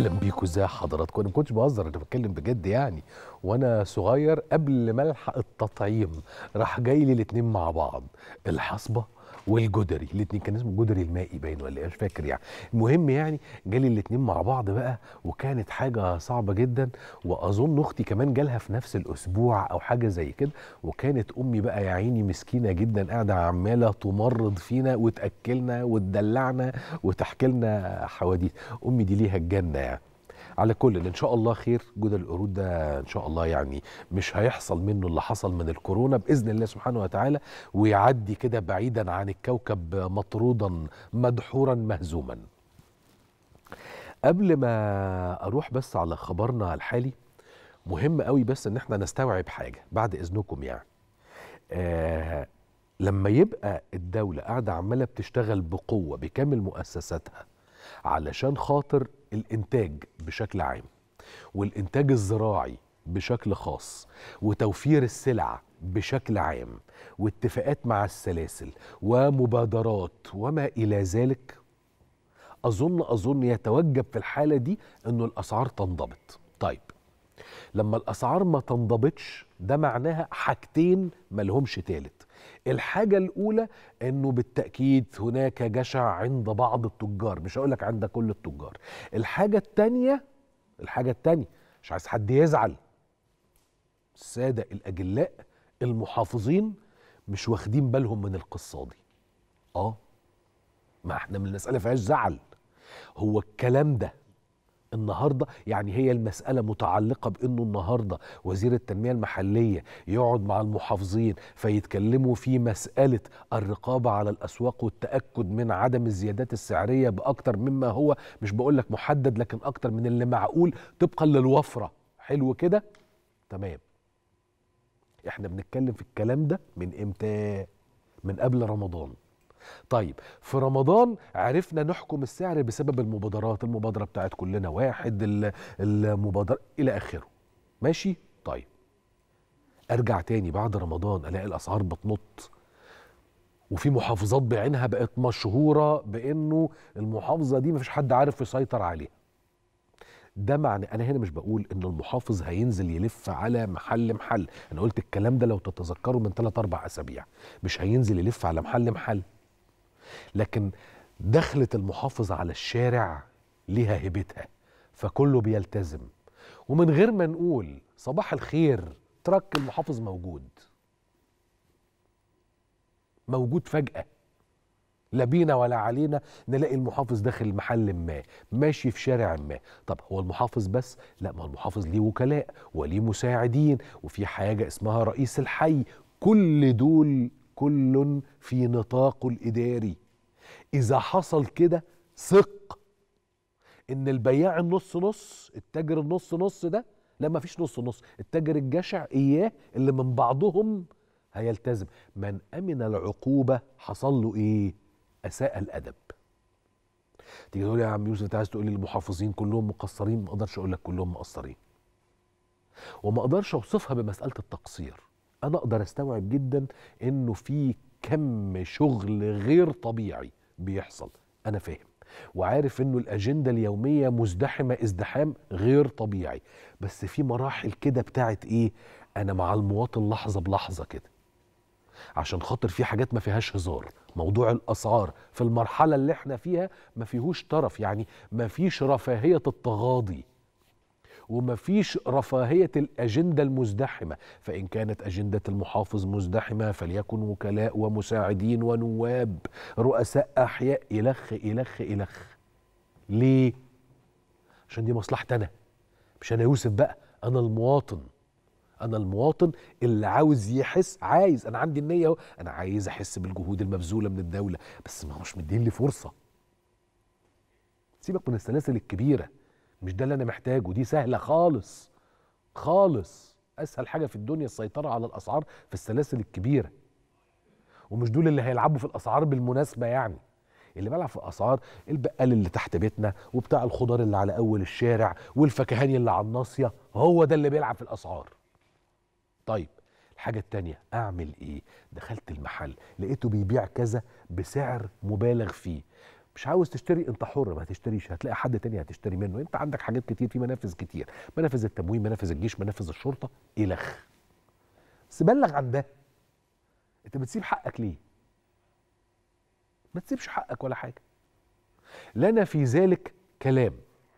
اهلا بيكم ازي حضراتكم انا ما كنتش بهزر انا بتكلم بجد يعني وانا صغير قبل ما الحق التطعيم راح جاي لي الاثنين مع بعض الحصبه والجدري الاثنين كان اسمه الجدري المائي باين ولا ايه مش فاكر يعني المهم يعني جالي الاثنين مع بعض بقى وكانت حاجه صعبه جدا واظن اختي كمان جالها في نفس الاسبوع او حاجه زي كده وكانت امي بقى يا عيني مسكينه جدا قاعده عماله تمرض فينا وتاكلنا وتدلعنا وتحكي لنا حواديت امي دي ليها الجنه يعني على كل ان شاء الله خير جدر القرود ده ان شاء الله يعني مش هيحصل منه اللي حصل من الكورونا باذن الله سبحانه وتعالى ويعدي كده بعيدا عن الكوكب مطرودا مدحورا مهزوما قبل ما اروح بس على خبرنا الحالي مهم قوي بس ان احنا نستوعب حاجه بعد اذنكم يعني آه لما يبقى الدوله قاعده عماله بتشتغل بقوه بكامل مؤسساتها علشان خاطر الانتاج بشكل عام والانتاج الزراعي بشكل خاص وتوفير السلع بشكل عام واتفاقات مع السلاسل ومبادرات وما الى ذلك اظن اظن يتوجب في الحاله دي انه الاسعار تنضبط طيب لما الاسعار ما تنضبطش ده معناها حاجتين ملهمش تالت الحاجة الأولى أنه بالتأكيد هناك جشع عند بعض التجار مش هقول لك عند كل التجار الحاجة التانية الحاجة التانية مش عايز حد يزعل السادة الأجلاء المحافظين مش واخدين بالهم من القصة دي آه ما احنا من المسألة فيهاش زعل هو الكلام ده النهارده يعني هي المسألة متعلقة بأنه النهارده وزير التنمية المحلية يقعد مع المحافظين فيتكلموا في مسألة الرقابة على الأسواق والتأكد من عدم الزيادات السعرية بأكتر مما هو مش بقول لك محدد لكن أكتر من اللي معقول طبقا للوفرة حلو كده تمام احنا بنتكلم في الكلام ده من امتى من قبل رمضان طيب في رمضان عرفنا نحكم السعر بسبب المبادرات المبادرة بتاعت كلنا واحد المبادرة إلى آخره ماشي طيب أرجع تاني بعد رمضان ألاقي الأسعار بتنط وفي محافظات بعينها بقت مشهورة بأنه المحافظة دي مفيش حد عارف يسيطر عليها ده معنى انا هنا مش بقول ان المحافظ هينزل يلف على محل محل انا قلت الكلام ده لو تتذكروا من 3 4 اسابيع مش هينزل يلف على محل محل لكن دخلة المحافظ على الشارع ليها هيبتها فكله بيلتزم ومن غير ما نقول صباح الخير ترك المحافظ موجود موجود فجأة لا بينا ولا علينا نلاقي المحافظ داخل محل ما ماشي في شارع ما طب هو المحافظ بس لا ما المحافظ ليه وكلاء وليه مساعدين وفي حاجة اسمها رئيس الحي كل دول كل في نطاقه الإداري إذا حصل كده ثق إن البياع النص نص التاجر النص نص ده لا ما فيش نص نص التاجر الجشع إياه اللي من بعضهم هيلتزم من أمن العقوبة حصل له إيه أساء الأدب تيجي تقول يا عم يوسف انت عايز تقول لي المحافظين كلهم مقصرين ما اقدرش اقول لك كلهم مقصرين وما اقدرش اوصفها بمساله التقصير انا اقدر استوعب جدا انه في كم شغل غير طبيعي بيحصل انا فاهم وعارف انه الاجنده اليوميه مزدحمه ازدحام غير طبيعي بس في مراحل كده بتاعت ايه انا مع المواطن لحظه بلحظه كده عشان خاطر في حاجات ما فيهاش هزار موضوع الاسعار في المرحله اللي احنا فيها ما فيهوش طرف يعني ما فيش رفاهيه التغاضي ومفيش رفاهية الأجندة المزدحمة فإن كانت أجندة المحافظ مزدحمة فليكن وكلاء ومساعدين ونواب رؤساء أحياء إلخ إلخ إلخ ليه؟ عشان دي مصلحتي أنا مش أنا يوسف بقى أنا المواطن أنا المواطن اللي عاوز يحس عايز أنا عندي النية أهو أنا عايز أحس بالجهود المبذولة من الدولة بس ما هو مش مدين لي فرصة سيبك من السلاسل الكبيره مش ده اللي انا محتاجه دي سهله خالص خالص اسهل حاجه في الدنيا السيطره على الاسعار في السلاسل الكبيره ومش دول اللي هيلعبوا في الاسعار بالمناسبه يعني اللي بيلعب في الاسعار البقال اللي تحت بيتنا وبتاع الخضار اللي على اول الشارع والفكهاني اللي على الناصيه هو ده اللي بيلعب في الاسعار طيب الحاجة التانية أعمل إيه؟ دخلت المحل لقيته بيبيع كذا بسعر مبالغ فيه مش عاوز تشتري انت حر ما تشتريش هتلاقي حد تاني هتشتري منه انت عندك حاجات كتير في منافذ كتير منافذ التموين منافذ الجيش منافذ الشرطه الخ بس بلغ عن ده انت بتسيب حقك ليه ما تسيبش حقك ولا حاجه لنا في ذلك كلام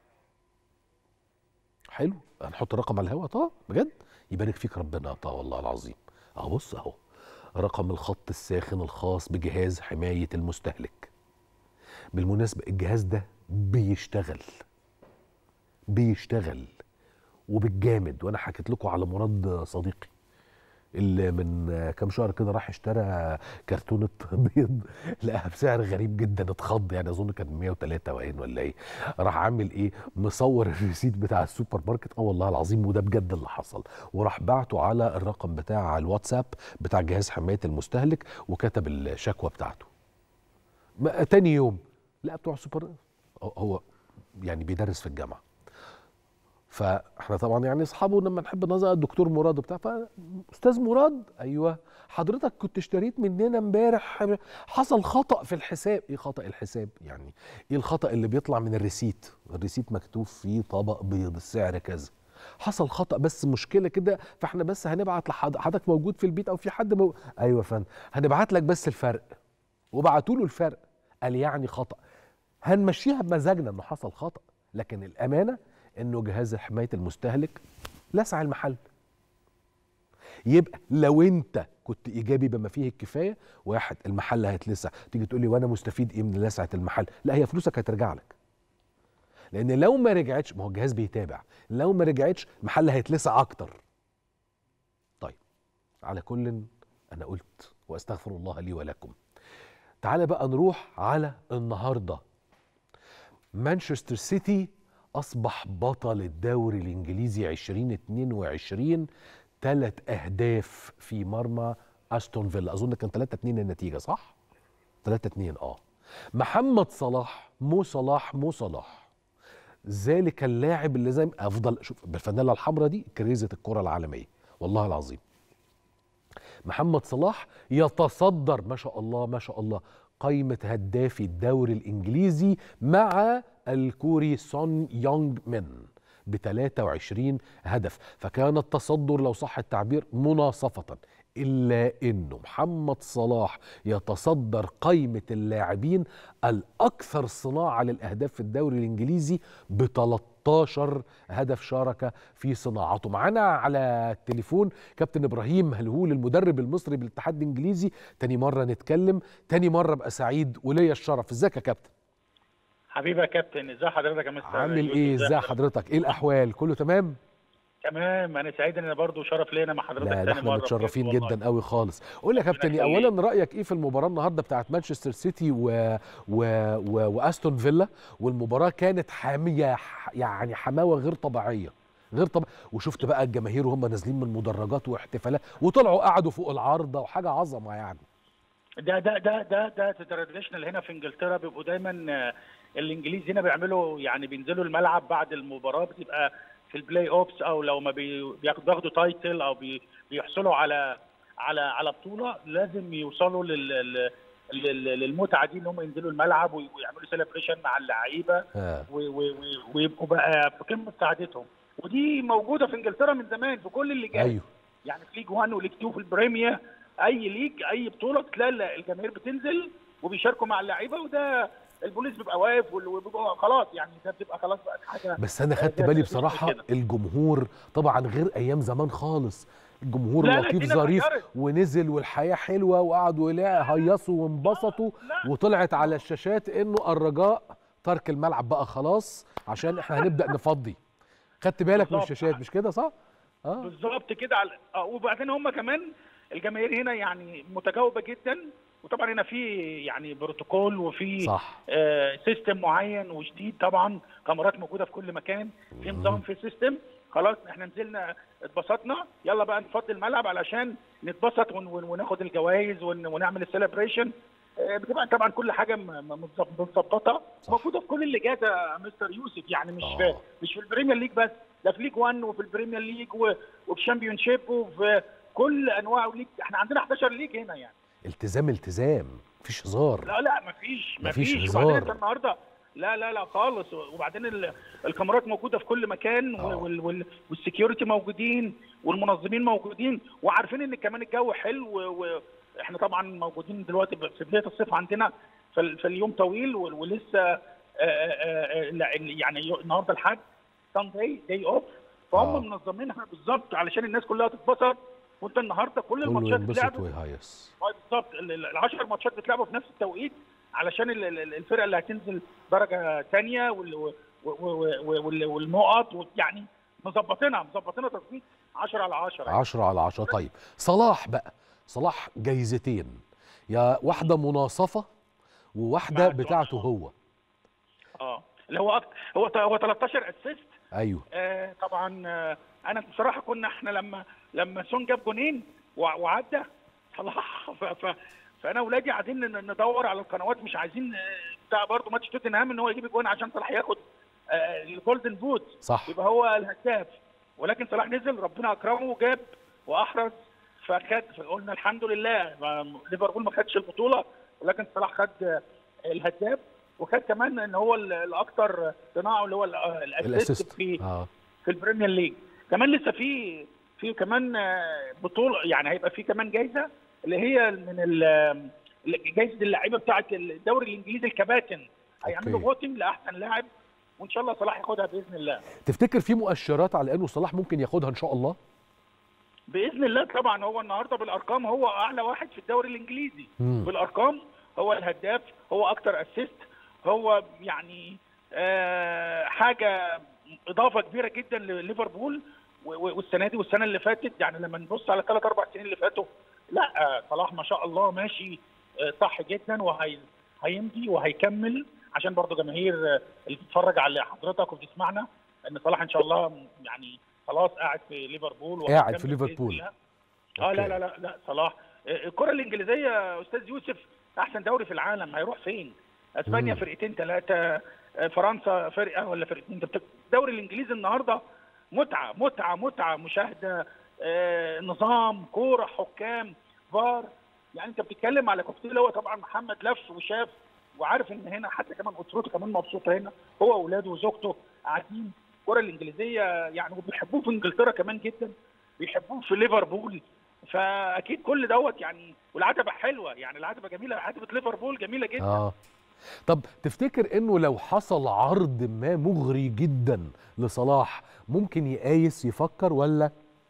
حلو هنحط الرقم على الهواء طه بجد يبارك فيك ربنا طه والله العظيم اهو بص اهو رقم الخط الساخن الخاص بجهاز حمايه المستهلك بالمناسبه الجهاز ده بيشتغل بيشتغل وبالجامد وانا حكيت لكم على مراد صديقي اللي من كام شهر كده راح اشترى كرتونه بيض لقاها بسعر غريب جدا اتخض يعني اظن كان 103 وين ولا ايه راح عامل ايه مصور الريسيت بتاع السوبر ماركت اه والله العظيم وده بجد اللي حصل وراح بعته على الرقم بتاع الواتساب بتاع جهاز حمايه المستهلك وكتب الشكوى بتاعته ما- تاني يوم لا بتوع السوبر هو يعني بيدرس في الجامعه فاحنا طبعا يعني اصحابه لما نحب نظر الدكتور مراد وبتاع فاستاذ مراد ايوه حضرتك كنت اشتريت مننا امبارح حصل خطا في الحساب ايه خطا الحساب يعني ايه الخطا اللي بيطلع من الريسيت الريسيت مكتوب فيه طبق بيض السعر كذا حصل خطا بس مشكله كده فاحنا بس هنبعت لحضرتك حضرتك موجود في البيت او في حد مو... ايوه يا فندم هنبعت لك بس الفرق وبعتوا له الفرق قال يعني خطا هنمشيها بمزاجنا انه حصل خطا لكن الامانه انه جهاز حمايه المستهلك لسع المحل يبقى لو انت كنت ايجابي بما فيه الكفايه واحد المحل هيتلسع تيجي تقول لي وانا مستفيد ايه من لسعه المحل لا هي فلوسك هترجع لك لان لو ما رجعتش ما هو الجهاز بيتابع لو ما رجعتش المحل هيتلسع اكتر طيب على كل انا قلت واستغفر الله لي ولكم تعالى بقى نروح على النهارده مانشستر سيتي أصبح بطل الدوري الإنجليزي 2022 ثلاث أهداف في مرمى أستون فيلا أظن كان 3 2 النتيجة صح؟ 3 2 آه محمد صلاح مو صلاح مو صلاح ذلك اللاعب اللي زي أفضل شوف بالفانيلا الحمراء دي كريزة الكرة العالمية والله العظيم محمد صلاح يتصدر ما شاء الله ما شاء الله قائمة هدافي الدوري الإنجليزي مع الكوري سون يونغ من ب 23 هدف فكان التصدر لو صح التعبير مناصفة إلا أنه محمد صلاح يتصدر قائمة اللاعبين الأكثر صناعة للأهداف في الدوري الإنجليزي ب 13 هدف شارك في صناعته معانا على التليفون كابتن إبراهيم هلهول المدرب المصري بالاتحاد الإنجليزي تاني مرة نتكلم تاني مرة أبقى سعيد وليا الشرف ازيك يا كابتن حبيبي يا كابتن ازي حضرتك يا مستر عامل يوسف؟ ايه ازي ازاي حضرتك ايه الاحوال كله تمام تمام انا سعيد ان انا برضو شرف لينا مع حضرتك لا ده تاني احنا مرة متشرفين بجد والله. جدا قوي خالص قول لي يا ربنا كابتن يخليك. اولا رايك ايه في المباراه النهارده بتاعت مانشستر سيتي و... و... و... واستون فيلا والمباراه كانت حاميه ح- يعني حماوه غير طبيعيه غير طبيعيه وشفت بقى الجماهير وهم نازلين من المدرجات واحتفالات وطلعوا قعدوا فوق العارضه وحاجه عظمه يعني ده ده ده ده ده تراديشنال هنا في انجلترا بيبقوا دايما آه، الانجليز هنا بيعملوا يعني بينزلوا الملعب بعد المباراه بتبقى في البلاي اوبس او لو ما بي- بياخدوا بياخدوا تايتل او بي- بيحصلوا على على على بطوله لازم يوصلوا لل لل- لل- للمتعه دي ان هم ينزلوا الملعب وي- ويعملوا سيلبريشن مع اللعيبه آه. و- و- و- ويبقوا بقى في قمه سعادتهم ودي موجوده في انجلترا من زمان في كل الليجات ايوه يعني في ليج 1 وليج 2 في البريمير اي ليج اي بطوله تلاقي الجماهير بتنزل وبيشاركوا مع اللعيبه وده البوليس بيبقى واقف وال- وبيبقى خلاص يعني ده بتبقى خلاص بقت حاجه بس انا خدت ده بالي مفيش بصراحه كده. الجمهور طبعا غير ايام زمان خالص الجمهور لا، لا، لطيف الدنيا ظريف اتغيرت. ونزل والحياه حلوه وقعدوا يلا- هيصوا وانبسطوا لا. وطلعت على الشاشات انه الرجاء ترك الملعب بقى خلاص عشان احنا هنبدا نفضي خدت بالك من بالظبط. الشاشات مش كده صح اه بالظبط كده على آه، وبعدين هم كمان الجماهير هنا يعني متجاوبه جدا وطبعا هنا في يعني بروتوكول وفي صح آه، سيستم معين وجديد طبعا كاميرات موجوده في كل مكان في نظام في سيستم خلاص احنا نزلنا اتبسطنا يلا بقى نفضي الملعب علشان نتبسط ون- ون- وناخد الجوائز ون- ونعمل السليبريشن آه، بتبقى طبعا كل حاجه م- م- متظب- متظبطه صح. موجوده في كل الليجات يا مستر يوسف يعني مش آه. في مش في البريمير ليج بس ده في ليج 1 وفي البريمير ليج و- وفي الشامبيون شيب وفي كل انواع ليج احنا عندنا 11 ليج هنا يعني التزام التزام مفيش هزار لا لا مفيش مفيش مفيش هزار. وبعدين انت النهارده لا لا لا خالص وبعدين ال- الكاميرات موجوده في كل مكان آه. وال- وال- والسكيورتي موجودين والمنظمين موجودين وعارفين ان كمان الجو حلو و- واحنا طبعا موجودين دلوقتي في بدايه الصيف عندنا فال- فاليوم طويل وال- ولسه آه، آه، آه، لا، يعني النهارده الحد سانداي داي اوف فهم آه. منظمينها بالظبط علشان الناس كلها تتبسط وانت النهارده كل كله الماتشات ينبسط اتلعبت ويهيص اه بالظبط ال- ال- العشر ماتشات بتلعبوا في نفس التوقيت علشان ال- ال- الفرقه اللي هتنزل درجه ثانيه والنقط يعني مظبطينها مظبطينها تظبيط 10 على 10 10 على 10 طيب صلاح بقى صلاح جايزتين يا واحده مناصفه وواحده بعد بتاعته واحدة. هو اه اللي هو أكتر هو ت- هو 13 اسيست ايوه آه طبعا آه انا بصراحه كنا احنا لما لما سون جاب جونين وع- وعدى صلاح ف- ف- فانا واولادي قاعدين ن- ندور على القنوات مش عايزين آه، بتاع برضه ماتش توتنهام ان هو يجيب جون عشان صلاح ياخد آه، الجولدن بوت صح يبقى هو الهداف ولكن صلاح نزل ربنا اكرمه وجاب واحرز فخد فقلنا الحمد لله ما- ليفربول ما خدش البطوله ولكن صلاح خد آه، الهداف وخد كمان ان هو ال- الاكثر صناعه اللي هو ال- آه، الاسيست الاسيست في اه في البريمير ليج كمان لسه في في كمان آه، بطوله يعني هيبقى في كمان جايزه اللي هي من ال- جايزه اللعيبه بتاعه الدوري الانجليزي الكباتن هيعملوا أوكي. فوتنج لاحسن لاعب وان شاء الله صلاح ياخدها باذن الله تفتكر في مؤشرات على انه صلاح ممكن ياخدها ان شاء الله باذن الله طبعا هو النهارده بالارقام هو اعلى واحد في الدوري الانجليزي مم. بالارقام هو الهداف هو اكتر اسيست هو يعني آه حاجه اضافه كبيره جدا لليفربول و- و- والسنه دي والسنه اللي فاتت يعني لما نبص على ثلاث اربع سنين اللي فاتوا لا آه، صلاح ما شاء الله ماشي آه، صح جدا وهيمضي وهيكمل عشان برضه جماهير آه، اللي بتتفرج على حضرتك وبتسمعنا ان صلاح ان شاء الله يعني خلاص قاعد في ليفربول قاعد في وهيكمل بإذن ليفربول. الله. اه لا لا لا لا صلاح آه، الكره الانجليزيه يا استاذ يوسف احسن دوري في العالم هيروح فين؟ اسبانيا مم. فرقتين ثلاثه فرنسا فرقه ولا فرقتين انت بت- الدوري الانجليزي النهارده متعه متعه متعه مشاهده آه، نظام كوره حكام فار يعني انت بتتكلم على كوكتيل هو طبعا محمد لف وشاف وعارف ان هنا حتى كمان اسرته كمان مبسوطه هنا هو واولاده وزوجته قاعدين الكره الانجليزيه يعني وبيحبوه في انجلترا كمان جدا بيحبوه في ليفربول فاكيد كل دوت يعني والعتبه حلوه يعني العتبه جميله عتبه ليفربول جميله جدا اه طب تفتكر انه لو حصل عرض ما مغري جدا لصلاح ممكن يقايس يفكر ولا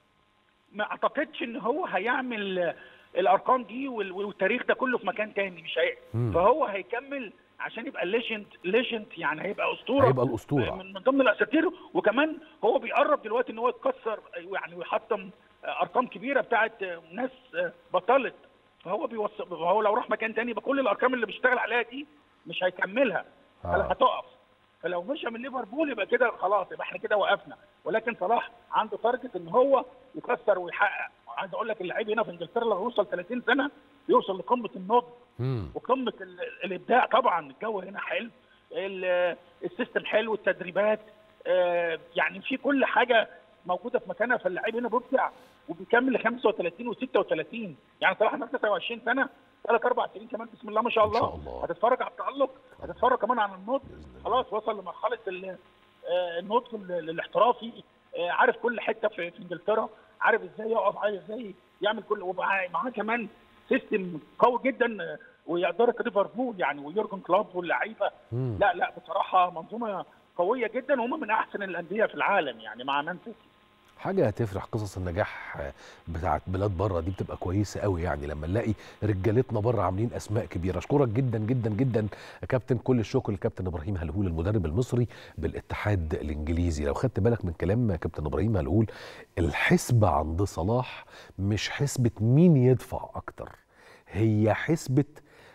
ما اعتقدش ان هو هيعمل الارقام دي وال- والتاريخ ده كله في مكان تاني مش هي مم. فهو هيكمل عشان يبقى ليجند ليجند يعني هيبقى اسطوره هيبقى الاسطوره من من ضمن الاساطير وكمان هو بيقرب دلوقتي ان هو يكسر يعني ويحطم ارقام كبيره بتاعت ناس بطلت فهو بيوصل فهو لو راح مكان تاني يبقى كل الارقام اللي بيشتغل عليها دي مش هيكملها آه. آه. هتقف فلو مشى من ليفربول يبقى كده خلاص يبقى احنا كده وقفنا ولكن صلاح عنده تارجت ان هو يكسر ويحقق عايز اقول لك اللعيب هنا في انجلترا لو يوصل 30 سنه يوصل لقمه النضج مم. وقمه ال- الابداع طبعا الجو هنا حلو ال- السيستم حلو التدريبات آه، يعني في كل حاجه موجوده في مكانها فاللعيب هنا مبدع وبيكمل ل 35 و36 يعني صلاح عنده 29 سنه ثلاث اربع سنين كمان بسم الله ما شاء إن الله, شاء الله. هتتفرج على التالق هتتفرج كمان على النضج بإذن الله. خلاص وصل لمرحله ال- آه، النضج ال- الاحترافي آه، عارف كل حته في في انجلترا عارف ازاي يقف عارف ازاي يعمل كل ومعاه معاه كمان سيستم قوي جدا آه، ويقدرك ليفربول يعني ويورجن كلوب واللعيبه مم. لا لا بصراحه منظومه قويه جدا وهم من احسن الانديه في العالم يعني مع مان سيتي حاجه تفرح قصص النجاح بتاعت بلاد بره دي بتبقى كويسه قوي يعني لما نلاقي رجالتنا بره عاملين اسماء كبيره اشكرك جدا جدا جدا يا كابتن كل الشكر للكابتن ابراهيم هلهول المدرب المصري بالاتحاد الانجليزي لو خدت بالك من كلام كابتن ابراهيم هلهول الحسبه عند صلاح مش حسبه مين يدفع اكتر هي حسبه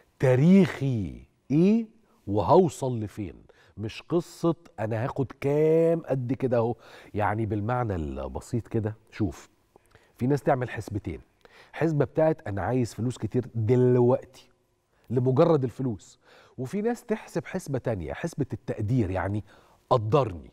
تاريخي ايه وهوصل لفين مش قصة أنا هاخد كام قد كده أهو يعني بالمعنى البسيط كده شوف في ناس تعمل حسبتين حسبة بتاعت أنا عايز فلوس كتير دلوقتي لمجرد الفلوس وفي ناس تحسب حسبة تانية حسبة التقدير يعني قدرني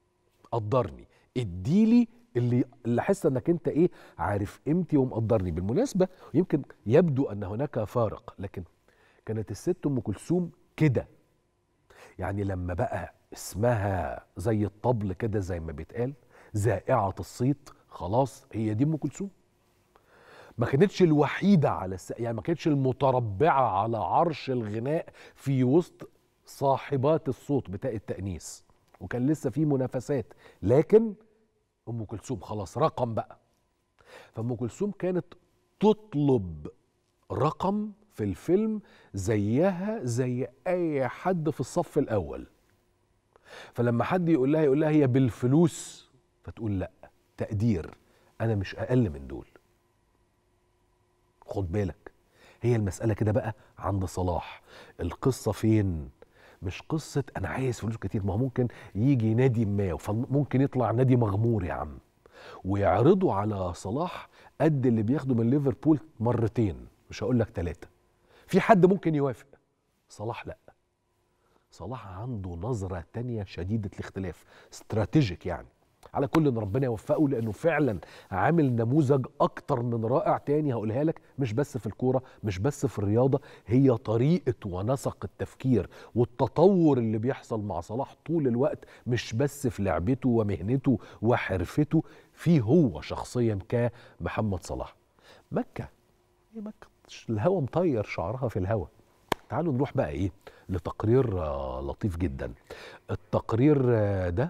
قدرني اديلي اللي اللي احس انك انت ايه عارف قيمتي ومقدرني بالمناسبه يمكن يبدو ان هناك فارق لكن كانت الست ام كلثوم كده يعني لما بقى اسمها زي الطبل كده زي ما بيتقال زائعه الصيت خلاص هي دي ام كلثوم ما كانتش الوحيده على الس... يعني ما كانتش المتربعه على عرش الغناء في وسط صاحبات الصوت بتاع التأنيس وكان لسه في منافسات لكن ام كلثوم خلاص رقم بقى فام كلثوم كانت تطلب رقم في الفيلم زيها زي اي حد في الصف الاول فلما حد يقول لها يقول لها هي بالفلوس فتقول لا تقدير انا مش اقل من دول خد بالك هي المساله كده بقى عند صلاح القصه فين مش قصه انا عايز فلوس كتير ما هو ممكن يجي نادي ما فممكن يطلع نادي مغمور يا عم ويعرضوا على صلاح قد اللي بياخده من ليفربول مرتين مش هقول لك ثلاثه في حد ممكن يوافق صلاح لا صلاح عنده نظرة تانية شديدة الاختلاف استراتيجيك يعني على كل ان ربنا يوفقه لانه فعلا عامل نموذج اكتر من رائع تاني هقولها لك مش بس في الكوره مش بس في الرياضه هي طريقه ونسق التفكير والتطور اللي بيحصل مع صلاح طول الوقت مش بس في لعبته ومهنته وحرفته فيه هو شخصيا كمحمد صلاح مكه هي مكه الهوا مطير شعرها في الهوا تعالوا نروح بقى ايه لتقرير آه، لطيف جدا التقرير آه، ده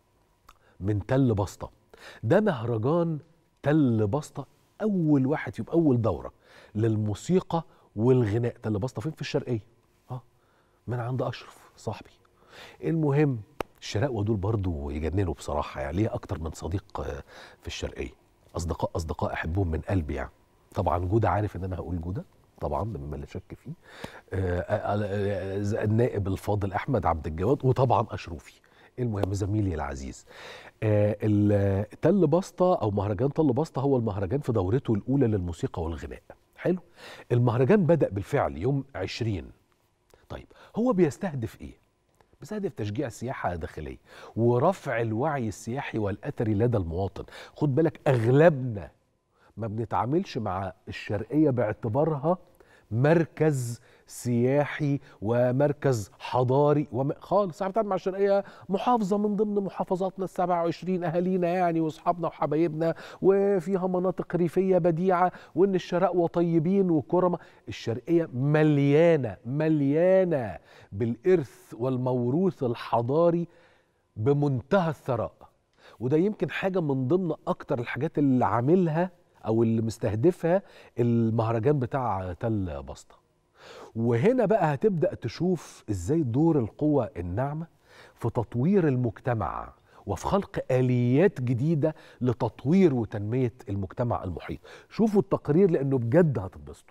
من تل بسطة ده مهرجان تل بسطة أول واحد يبقى أول دورة للموسيقى والغناء تل بسطة فين في الشرقية اه من عند أشرف صاحبي المهم الشراقوة دول برضو يجننوا بصراحة يعني ليا أكتر من صديق آه، في الشرقية أصدقاء أصدقاء أحبهم من قلبي يعني طبعا جودة عارف إن أنا هقول جودة طبعا مما لا شك فيه آه، آه، آه، النائب الفاضل أحمد عبد الجواد وطبعا أشرفي المهم زميلي العزيز آه، ال- تل بسطة أو مهرجان تل بسطة هو المهرجان في دورته الأولى للموسيقى والغناء حلو المهرجان بدأ بالفعل يوم 20 طيب هو بيستهدف إيه؟ بيستهدف تشجيع السياحة الداخلية ورفع الوعي السياحي والأثري لدى المواطن خد بالك أغلبنا ما بنتعاملش مع الشرقية باعتبارها مركز سياحي ومركز حضاري وم... خالص احنا بنتعامل مع الشرقية محافظة من ضمن محافظاتنا ال 27 أهالينا يعني وأصحابنا وحبايبنا وفيها مناطق ريفية بديعة وإن الشرقوة طيبين وكرمة الشرقية مليانة مليانة بالإرث والموروث الحضاري بمنتهى الثراء وده يمكن حاجة من ضمن أكتر الحاجات اللي عاملها أو اللي مستهدفها المهرجان بتاع تل بسطة وهنا بقى هتبدأ تشوف إزاي دور القوى الناعمة في تطوير المجتمع وفي خلق آليات جديدة لتطوير وتنمية المجتمع المحيط شوفوا التقرير لأنه بجد هتتبسطوا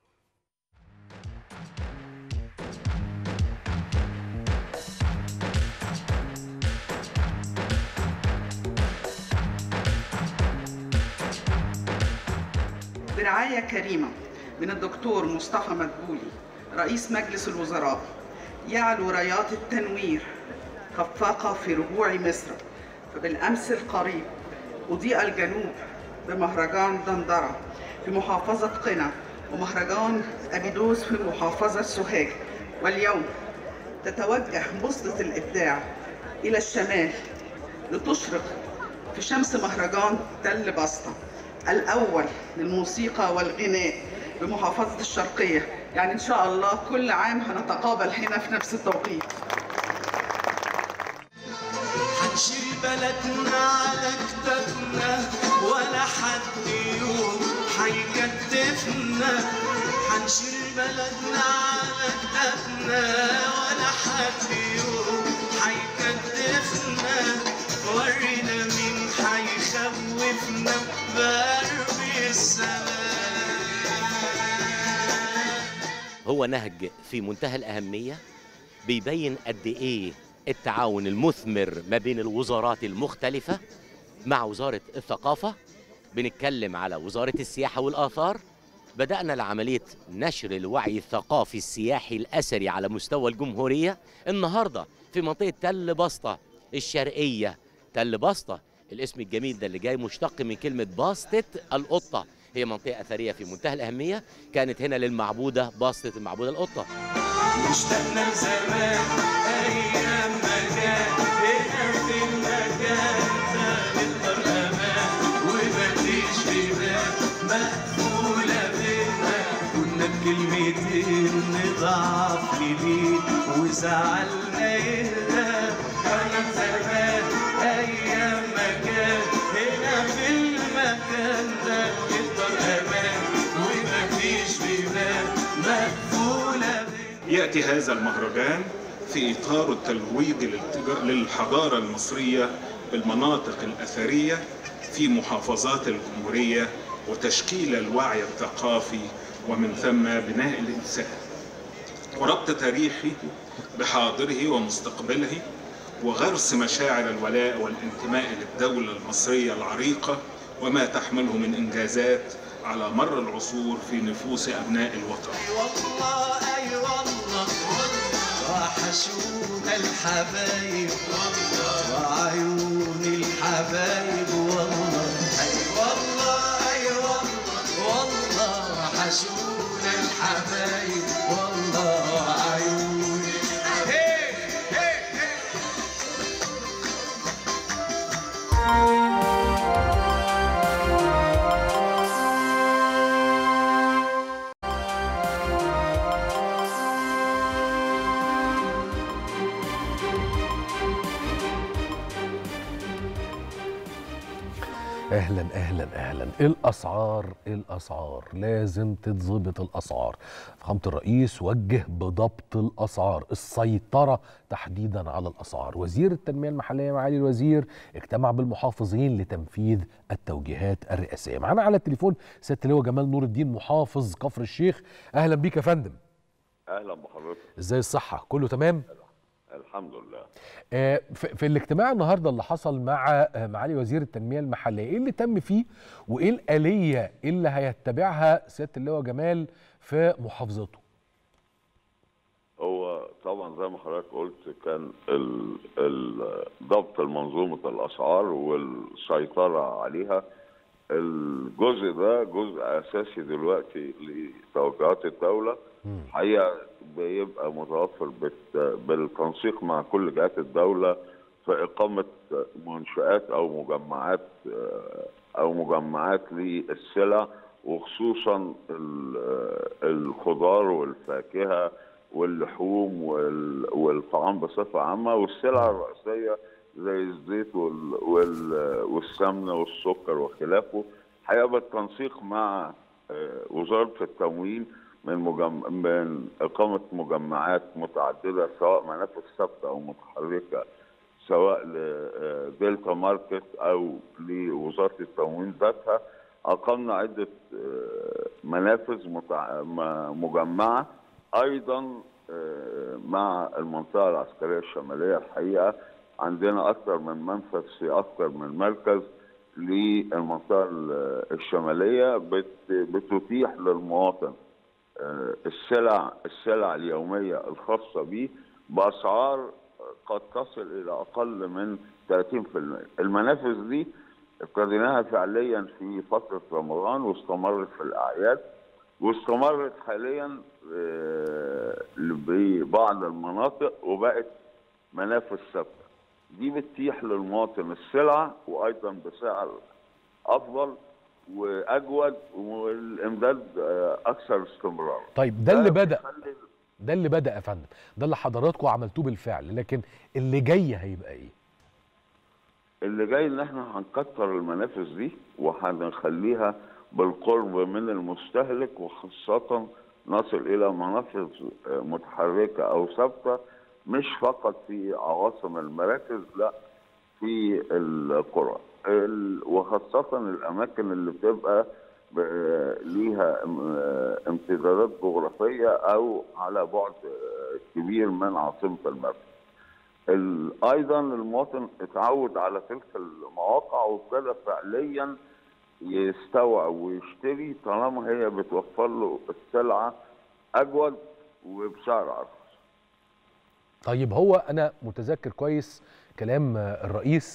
برعاية كريمة من الدكتور مصطفى مدبولي رئيس مجلس الوزراء يعلو رايات التنوير خفاقة في ربوع مصر فبالأمس القريب أضيء الجنوب بمهرجان دندرة في محافظة قنا ومهرجان أبيدوس في محافظة سوهاج واليوم تتوجه بوصلة الإبداع إلى الشمال لتشرق في شمس مهرجان تل بسطة الأول للموسيقى والغناء بمحافظة الشرقية يعني إن شاء الله كل عام هنتقابل هنا في نفس التوقيت هنشيل بلدنا على كتافنا ولا حد يوم هيكتفنا هنشيل بلدنا على كتافنا ولا حد يوم هيكتفنا ورينا مين هيخوفنا بقرب السماء هو نهج في منتهى الأهمية بيبين قد إيه التعاون المثمر ما بين الوزارات المختلفة مع وزارة الثقافة بنتكلم على وزارة السياحة والآثار بدأنا لعملية نشر الوعي الثقافي السياحي الأثري على مستوى الجمهورية النهاردة في منطقة تل بسطة الشرقية تل بسطة الاسم الجميل ده اللي جاي مشتق من كلمة باسطة القطة هي منطقه اثريه في منتهى الاهميه كانت هنا للمعبوده باسطه المعبوده القطه مشتاقنا لزمان ايام ما كان هنا في المكان ده نقدر امان ومفيش بيبان مقفوله بينا كنا بكلمتين نضعف لليل وزعلنا يهدى كان زمان ايام ما كان هنا في المكان ده نقدر امان ومفيش بيبان مقفوله بينا يأتي هذا المهرجان في إطار الترويج للتجا- للحضارة المصرية بالمناطق الأثرية في محافظات الجمهورية وتشكيل الوعي الثقافي ومن ثم بناء الإنسان وربط تاريخه بحاضره ومستقبله وغرس مشاعر الولاء والانتماء للدولة المصرية العريقة وما تحمله من إنجازات على مر العصور في نفوس أبناء الوطن والله اي والله وحشونا الحبايب وعيون الحبايب والله اي والله اي والله والله وحشونا الحبايب والله وعيون الحبايب اهلا اهلا اهلا الاسعار الاسعار لازم تتظبط الاسعار فخامه الرئيس وجه بضبط الاسعار السيطره تحديدا على الاسعار وزير التنميه المحليه معالي الوزير اجتمع بالمحافظين لتنفيذ التوجيهات الرئاسيه معانا على التليفون سياده اللواء جمال نور الدين محافظ كفر الشيخ اهلا بيك يا فندم اهلا بحضرتك ازاي الصحه كله تمام الحمد لله آه، في في الاجتماع النهارده اللي حصل مع آه، معالي وزير التنميه المحليه ايه اللي تم فيه وايه الاليه اللي هيتبعها سياده اللواء جمال في محافظته هو طبعا زي ما حضرتك قلت كان ال- ال- ضبط منظومه الاسعار والسيطره عليها الجزء ده جزء اساسي دلوقتي لتوجهات الدوله حقيقه بيبقى متوفر بت- بالتنسيق مع كل جهات الدوله في اقامه منشات او مجمعات آه، او مجمعات للسلع وخصوصا ال- الخضار والفاكهه واللحوم وال- والطعام بصفه عامه والسلع الرئيسيه زي الزيت وال- وال- والسمنه والسكر وخلافه حقيقه بالتنسيق مع آه، وزاره التموين من مجم... من اقامه مجمعات متعدده سواء منافذ ثابته او متحركه سواء لدلتا ماركت او لوزاره التموين ذاتها اقمنا عده آه، منافذ متع... م- مجمعه ايضا آه، مع المنطقه العسكريه الشماليه الحقيقه عندنا اكثر من منفذ في اكثر من مركز للمنطقه ال- الشماليه بت... بتتيح للمواطن آه، السلع السلع اليوميه الخاصه به باسعار قد تصل الى اقل من 30% المنافذ دي ابتديناها فعليا في فتره رمضان واستمرت في الاعياد واستمرت حاليا آه، ببعض المناطق وبقت منافذ ثابته دي بتتيح للمواطن السلعه وايضا بسعر افضل واجود والامداد آه، اكثر استمرارا طيب ده اللي بدا بيخلي ده اللي بدا يا فندم ده اللي حضراتكم عملتوه بالفعل لكن اللي جاي هيبقى ايه اللي جاي ان احنا هنكتر المنافذ دي وهنخليها بالقرب من المستهلك وخاصة نصل الى منافذ آه، متحركة او ثابتة مش فقط في عواصم المراكز لا في القرى ال- وخاصة الاماكن اللي بتبقى ب- ليها ام- امتدادات جغرافية او على بعد آه، كبير من عاصمة المركز ال- ايضا المواطن اتعود على تلك المواقع وابتدى فعليا يستوعب ويشتري طالما هي بتوفر له السلعه اجود وبسعر ارخص طيب هو انا متذكر كويس كلام آه، الرئيس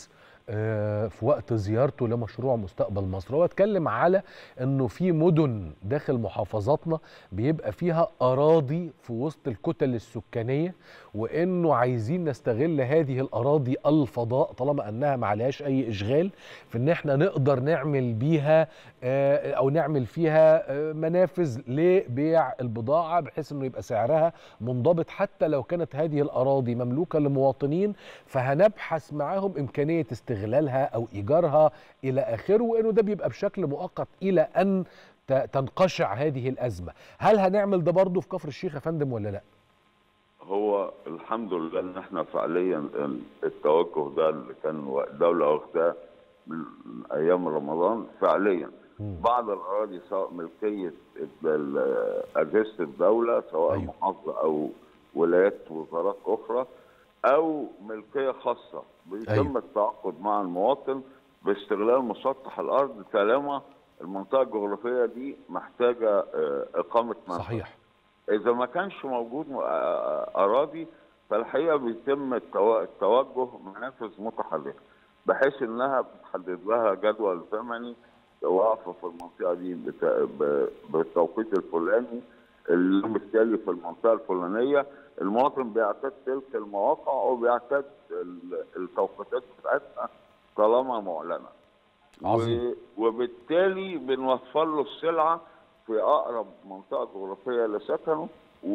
آه، في وقت زيارته لمشروع مستقبل مصر هو اتكلم على انه في مدن داخل محافظاتنا بيبقى فيها اراضي في وسط الكتل السكانيه وانه عايزين نستغل هذه الاراضي الفضاء طالما انها ما عليهاش اي اشغال في ان احنا نقدر نعمل بيها آه، او نعمل فيها آه، منافذ لبيع البضاعه بحيث انه يبقى سعرها منضبط حتى لو كانت هذه الاراضي مملوكه لمواطنين فهنبحث معاهم امكانيه استغلالها او ايجارها الى اخره وانه ده بيبقى بشكل مؤقت الى ان ت- تنقشع هذه الازمه هل هنعمل ده برضه في كفر الشيخ يا فندم ولا لا هو الحمد لله ان احنا فعليا التوجه ده اللي كان الدوله واخداه من ايام رمضان فعليا بعض الاراضي سواء ملكيه ال- اجهزه الدوله سواء أيوة. المحافظه او ولايات وزارات اخرى او ملكيه خاصه بيتم أيوة. التعاقد مع المواطن باستغلال مسطح الارض طالما المنطقه الجغرافيه دي محتاجه آه، اقامه منفذ صحيح اذا ما كانش موجود م- آه، اراضي فالحقيقه بيتم التو- التوجه منافذ متحركه بحيث انها بتحدد لها جدول زمني واقفه في المنطقه دي بتا- ب- بالتوقيت الفلاني اليوم التالي في المنطقه الفلانيه المواطن بيعتاد تلك المواقع وبيعتاد ال- التوقيتات بتاعتها طالما معلنه عظيم. و- وبالتالي بنوفر له السلعه في اقرب منطقه جغرافيه لسكنه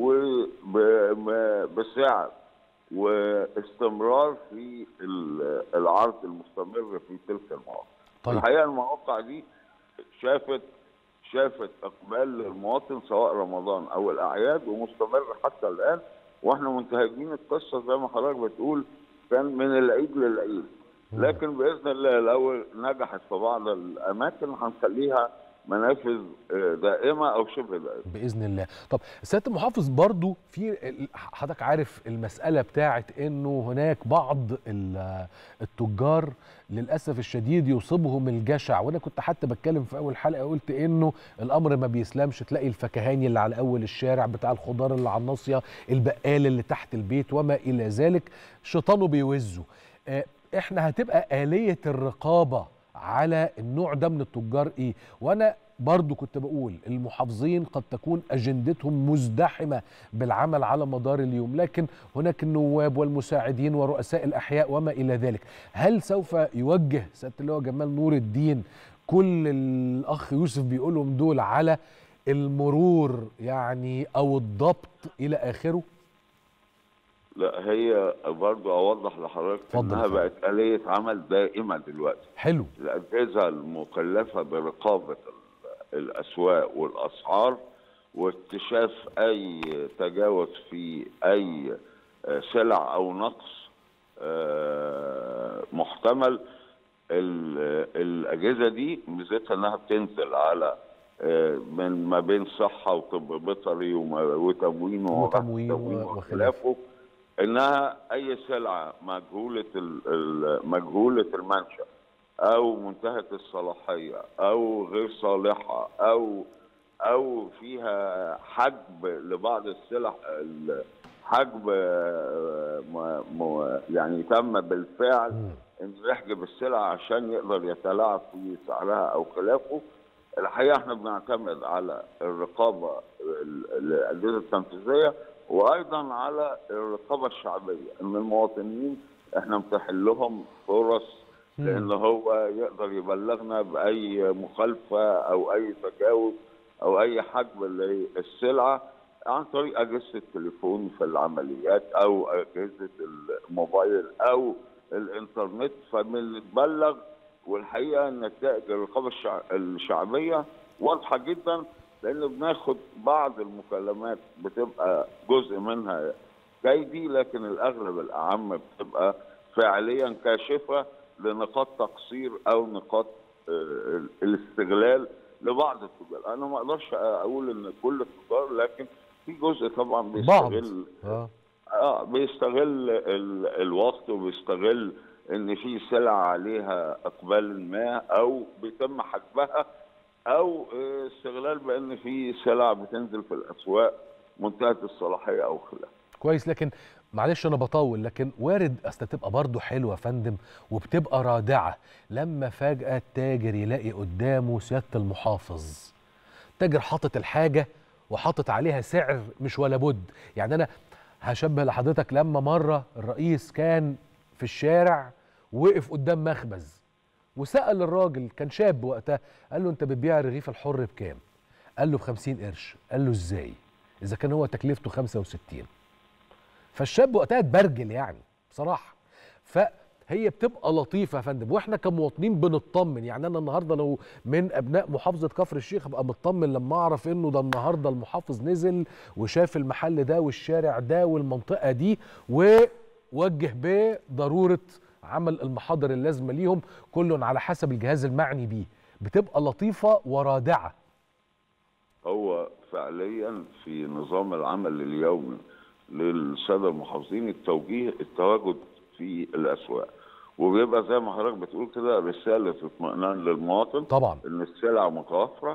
وبسعر واستمرار في ال- العرض المستمر في تلك المواقع. طيب. الحقيقه المواقع دي شافت شافت اقبال للمواطن سواء رمضان او الاعياد ومستمر حتى الان واحنا منتهجين القصه زي ما حضرتك بتقول كان من العيد للعيد لكن باذن الله لو نجحت في بعض الاماكن هنخليها منافذ آه، دائمه او شبه دائمه باذن الله طب سياده المحافظ برضو في ال- حضرتك عارف المساله بتاعت انه هناك بعض ال- التجار للاسف الشديد يصيبهم الجشع وانا كنت حتى بتكلم في اول حلقه قلت انه الامر ما بيسلمش تلاقي الفكهاني اللي على اول الشارع بتاع الخضار اللي على الناصيه البقال اللي تحت البيت وما الى ذلك شيطانه بيوزه آه، احنا هتبقى آلية الرقابة على النوع ده من التجار ايه وانا برضو كنت بقول المحافظين قد تكون اجندتهم مزدحمة بالعمل على مدار اليوم لكن هناك النواب والمساعدين ورؤساء الاحياء وما الى ذلك هل سوف يوجه سيادة اللواء جمال نور الدين كل الاخ يوسف بيقولهم دول على المرور يعني او الضبط الى اخره لا هي برضو اوضح لحضرتك اتفضل انها اتفضل. بقت اليه عمل دائمه دلوقتي حلو الأجهزة المكلفة برقابة ال- الأسواق والأسعار واكتشاف أي تجاوز في أي آه، سلع أو نقص آه، محتمل ال- الأجهزة دي ميزتها إنها بتنزل على آه، من ما بين صحة وطب بيطري وما- وتموين ووضع وتموين تموين و- وخلافه انها اي سلعه مجهوله ال- ال- مجهوله المنشا او منتهيه الصلاحيه او غير صالحه او او فيها حجب لبعض السلع ال- حجب آه، م- م- يعني تم بالفعل انه يحجب السلع عشان يقدر يتلاعب في سعرها او خلافه الحقيقه احنا بنعتمد على الرقابه ال- الاجهزه التنفيذيه وايضا على الرقابه الشعبيه ان المواطنين احنا متاحين لهم فرص لان هو يقدر يبلغنا باي مخالفه او اي تجاوز او اي حجم للسلعه عن طريق اجهزه التليفون في العمليات او اجهزه الموبايل او الانترنت فبنتبلغ والحقيقه نتائج الرقابه الشع- الشعبيه واضحه جدا لان بناخد بعض المكالمات بتبقى جزء منها كيدي لكن الاغلب الاعم بتبقى فعليا كاشفه لنقاط تقصير او نقاط آه، الاستغلال لبعض التجار انا ما اقدرش اقول ان كل التجار لكن في جزء طبعا بعض بيستغل اه اه بيستغل ال- الوقت وبيستغل ان في سلع عليها اقبال ما او بيتم حجبها او آه، استغلال بان في سلع بتنزل في الاسواق منتهيه الصلاحيه او خلافه كويس لكن معلش انا بطول لكن وارد اصل تبقى برضه حلوه يا فندم وبتبقى رادعه لما فجاه التاجر يلاقي قدامه سياده المحافظ تاجر حاطط الحاجه وحاطط عليها سعر مش ولا بد يعني انا هشبه لحضرتك لما مره الرئيس كان في الشارع وقف قدام مخبز وسال الراجل كان شاب وقتها قال له انت بتبيع الرغيف الحر بكام قال له ب 50 قرش قال له ازاي اذا كان هو تكلفته 65 فالشاب وقتها اتبرجل يعني بصراحه فهي بتبقى لطيفه يا فندم واحنا كمواطنين بنطمن يعني انا النهارده لو من ابناء محافظه كفر الشيخ ابقى مطمن لما اعرف انه ده النهارده المحافظ نزل وشاف المحل ده والشارع ده والمنطقه دي ووجه بضروره عمل المحاضر اللازمه ليهم كل على حسب الجهاز المعني بيه بتبقى لطيفه ورادعه هو فعليا في نظام العمل اليومي للساده المحافظين التوجيه التواجد في الاسواق وبيبقى زي ما حضرتك بتقول كده رساله اطمئنان للمواطن طبعا ان السلع متوفره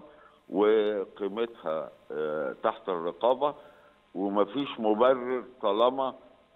وقيمتها آه، تحت الرقابه ومفيش مبرر طالما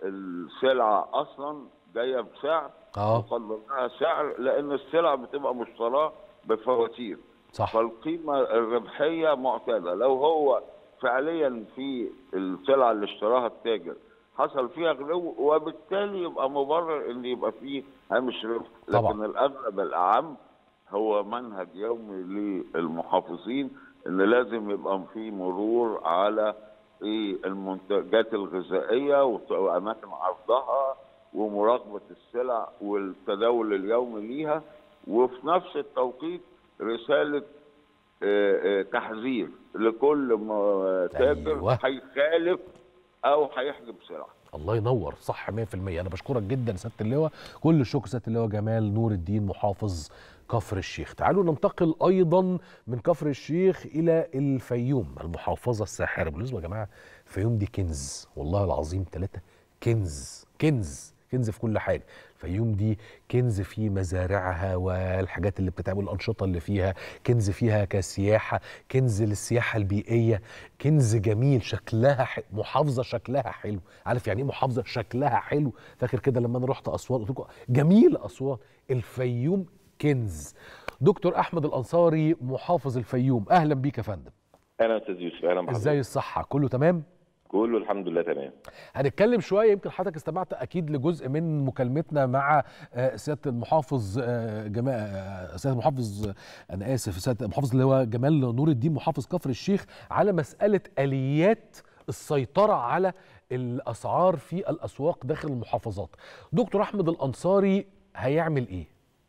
السلعه اصلا جايه بسعر اه مقدر لها سعر لان السلع بتبقى مشتراه بفواتير صح فالقيمه الربحيه معتاده لو هو فعليا في السلعه اللي اشتراها التاجر حصل فيها غلو وبالتالي يبقى مبرر ان يبقى فيه هامش ربح طبعا. لكن الاغلب الاعم هو منهج يومي للمحافظين ان لازم يبقى في مرور على ايه المنتجات الغذائيه وت- واماكن عرضها ومراقبه السلع والتداول اليومي ليها وفي نفس التوقيت رساله آه، آه، تحذير لكل ما تاجر أيوة. هيخالف او هيحجب سلعه الله ينور صح 100% انا بشكرك جدا سياده اللواء كل الشكر سياده اللواء جمال نور الدين محافظ كفر الشيخ تعالوا ننتقل ايضا من كفر الشيخ الى الفيوم المحافظه الساحره بالنسبه يا جماعه الفيوم دي كنز والله العظيم ثلاثه كنز كنز كنز في كل حاجه الفيوم دي كنز في مزارعها والحاجات اللي بتتعمل الانشطه اللي فيها كنز فيها كسياحه كنز للسياحه البيئيه كنز جميل شكلها ح... محافظه شكلها حلو عارف يعني ايه محافظه شكلها حلو فاكر كده لما انا رحت اسوان قلت لكم جميل اسوان الفيوم كنز دكتور احمد الانصاري محافظ الفيوم اهلا بيك يا فندم اهلا استاذ يوسف اهلا بحضرتك ازاي الصحه كله تمام كله الحمد لله تمام هنتكلم شويه يمكن حضرتك استمعت اكيد لجزء من مكالمتنا مع آه، سياده المحافظ آه، جماعه آه، سياده المحافظ آه، انا اسف سياده المحافظ اللي هو جمال نور الدين محافظ كفر الشيخ على مساله اليات السيطره على الاسعار في الاسواق داخل المحافظات دكتور احمد الانصاري هيعمل ايه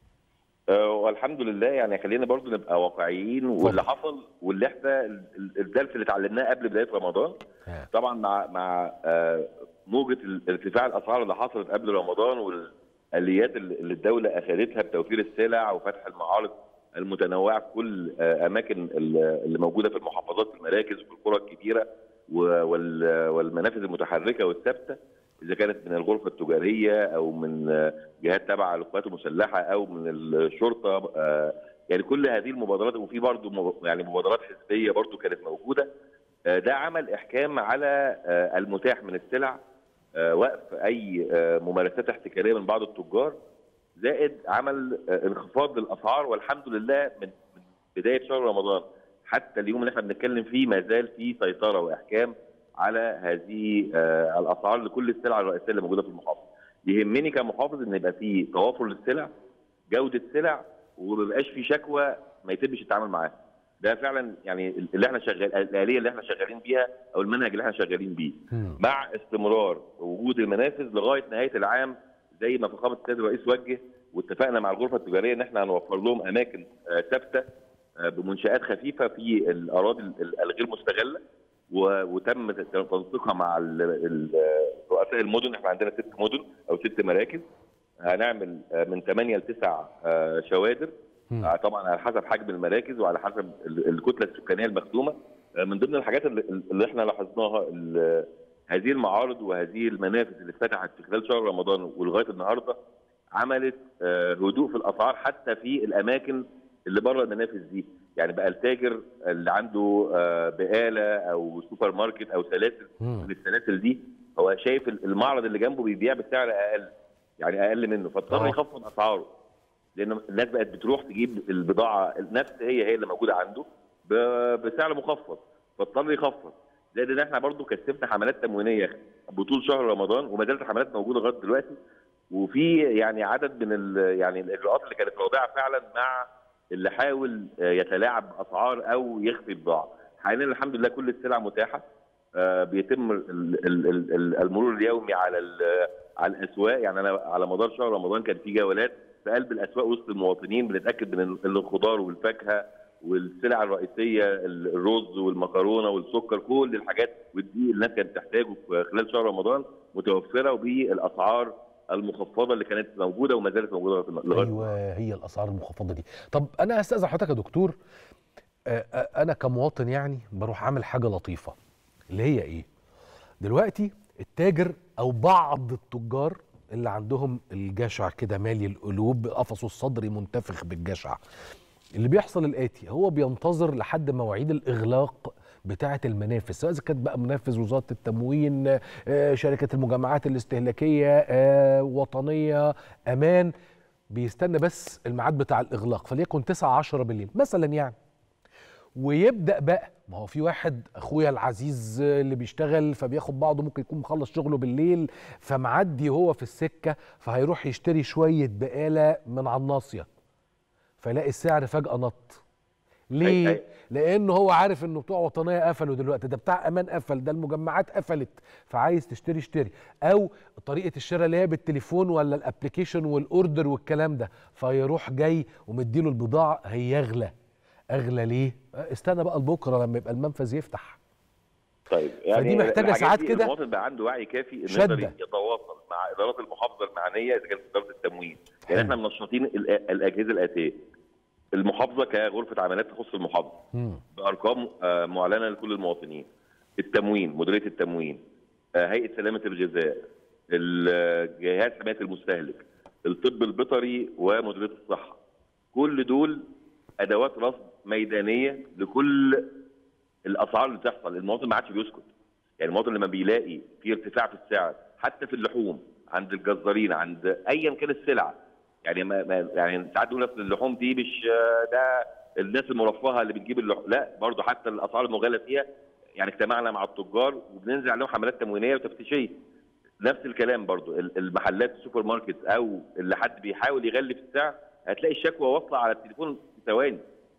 آه، والحمد لله يعني خلينا برضو نبقى واقعيين واللي حصل واللي احنا ال- ال- الدرس اللي اتعلمناه قبل بدايه رمضان ها. طبعا مع مع آه، موجه ال- ارتفاع الاسعار اللي حصلت قبل رمضان والاليات اللي اللي الدوله اخذتها بتوفير السلع وفتح المعارض المتنوعه في كل آه، اماكن ال- اللي موجوده في المحافظات في المراكز وفي القرى الكبيره و- وال- والمنافذ المتحركه والثابته اذا كانت من الغرفه التجاريه او من آه، جهات تابعه للقوات المسلحه او من الشرطه آه، يعني كل هذه المبادرات وفي برضه مب- يعني مبادرات حزبيه برضه كانت موجوده آه، ده عمل احكام على آه، المتاح من السلع آه، وقف اي آه، ممارسات احتكاريه من بعض التجار زائد عمل آه، انخفاض للاسعار والحمد لله من من بدايه شهر رمضان حتى اليوم اللي احنا بنتكلم فيه ما زال في سيطره واحكام على هذه آه، الاسعار لكل السلع الرئيسيه اللي موجوده في المحافظه. يهمني كمحافظ ان يبقى في توافر للسلع جوده سلع وما يبقاش في شكوى ما يتمش التعامل معاها. ده فعلا يعني اللي احنا شغال الاليه اللي احنا شغالين بيها او المنهج اللي احنا شغالين بيه. مم. مع استمرار وجود المنافذ لغايه نهايه العام زي ما فخامه السيد الرئيس وجه واتفقنا مع الغرفه التجاريه ان احنا هنوفر لهم اماكن آه، ثابته آه، بمنشات خفيفه في الاراضي ال- الغير مستغله و- وتم تنسيقها مع ال- ال- رؤساء المدن احنا عندنا ست مدن او ست مراكز هنعمل آه، من 8 ل 9 شوادر مم. آه، طبعا على حسب حجم المراكز وعلى حسب ال- الكتله السكانيه المخدومه آه، من ضمن الحاجات اللي, اللي احنا لاحظناها ال- هذه المعارض وهذه المنافذ اللي اتفتحت في خلال شهر رمضان ولغايه النهارده عملت آه، هدوء في الاسعار حتى في الاماكن اللي بره المنافذ دي يعني بقى التاجر اللي عنده آه، بقاله او سوبر ماركت او سلاسل مم. من السلاسل دي هو شايف المعرض اللي جنبه بيبيع بسعر اقل يعني اقل منه فاضطر آه. يخفض اسعاره لان الناس بقت بتروح تجيب البضاعه نفس هي هي اللي موجوده عنده ب- بسعر مخفض فاضطر يخفض زائد ان احنا برضو كثفنا حملات تموينيه بطول شهر رمضان وما زالت الحملات موجوده لغايه دلوقتي وفي يعني عدد من ال- يعني الاجراءات اللي كانت رادعه فعلا مع اللي حاول آه، يتلاعب باسعار او يخفي بضاعه حاليا الحمد لله كل السلع متاحه آه، بيتم ال- ال- ال- ال- المرور اليومي على ال- على الاسواق يعني انا على مدار شهر رمضان كان في جولات في قلب الاسواق وسط المواطنين بنتاكد من ال- الخضار والفاكهه والسلع الرئيسيه ال- الرز والمكرونه والسكر كل الحاجات والدقيق الناس كانت تحتاجه في خلال شهر رمضان متوفره وبالاسعار المخفضه اللي كانت موجوده وما زالت موجوده لغايه ايوه هي الاسعار المخفضه دي طب انا هستاذن حضرتك يا دكتور آه، آه، انا كمواطن يعني بروح اعمل حاجه لطيفه اللي هي ايه دلوقتي التاجر او بعض التجار اللي عندهم الجشع كده مالي القلوب قفصه الصدري منتفخ بالجشع اللي بيحصل الاتي هو بينتظر لحد مواعيد الاغلاق بتاعه المنافذ سواء اذا كانت بقى منافذ وزاره التموين آه، شركه المجمعات الاستهلاكيه آه، وطنيه امان بيستنى بس الميعاد بتاع الاغلاق فليكن 9 10 بالليل مثلا يعني ويبدا بقى ما هو في واحد اخويا العزيز اللي بيشتغل فبياخد بعضه ممكن يكون مخلص شغله بالليل فمعدي هو في السكه فهيروح يشتري شويه بقاله من على الناصيه فيلاقي السعر فجاه نط ليه؟ أي- أي. لانه هو عارف انه بتوع وطنيه قفلوا دلوقتي ده بتاع امان قفل ده المجمعات قفلت فعايز تشتري اشتري او طريقه الشراء اللي هي بالتليفون ولا الابلكيشن والاوردر والكلام ده فيروح جاي ومديله البضاعه هي اغلى اغلى ليه؟ استنى بقى لبكره لما يبقى المنفذ يفتح طيب فدي محتاجة الحاجات ساعات دي كده المواطن بقى عنده وعي كافي انه شدة. يقدر يتواصل مع ادارات المحافظه المعنيه اذا كانت اداره التموين حلو. يعني احنا منشطين ال- الاجهزه الاتيه المحافظه كغرفه عمليات تخص المحافظه مم. بارقام آه، معلنه لكل المواطنين التموين مديريه التموين آه، هيئه سلامه الغذاء ال- جهاز حمايه المستهلك الطب البيطري ومديريه الصحه كل دول ادوات رصد ميدانيه لكل الاسعار اللي بتحصل المواطن ما عادش بيسكت يعني المواطن لما بيلاقي في ارتفاع في السعر حتى في اللحوم عند الجزارين عند ايا كان السلعه يعني ما ما يعني ساعات يقول لك اللحوم دي مش آه، ده الناس المرفهه اللي بتجيب اللحوم لا برضه حتى الاسعار المغالى فيها يعني اجتمعنا مع التجار وبننزل عليهم حملات تموينيه وتفتيشيه نفس الكلام برضو ال- المحلات السوبر ماركت او اللي حد بيحاول يغلي في السعر هتلاقي الشكوى واصله على التليفون في ثواني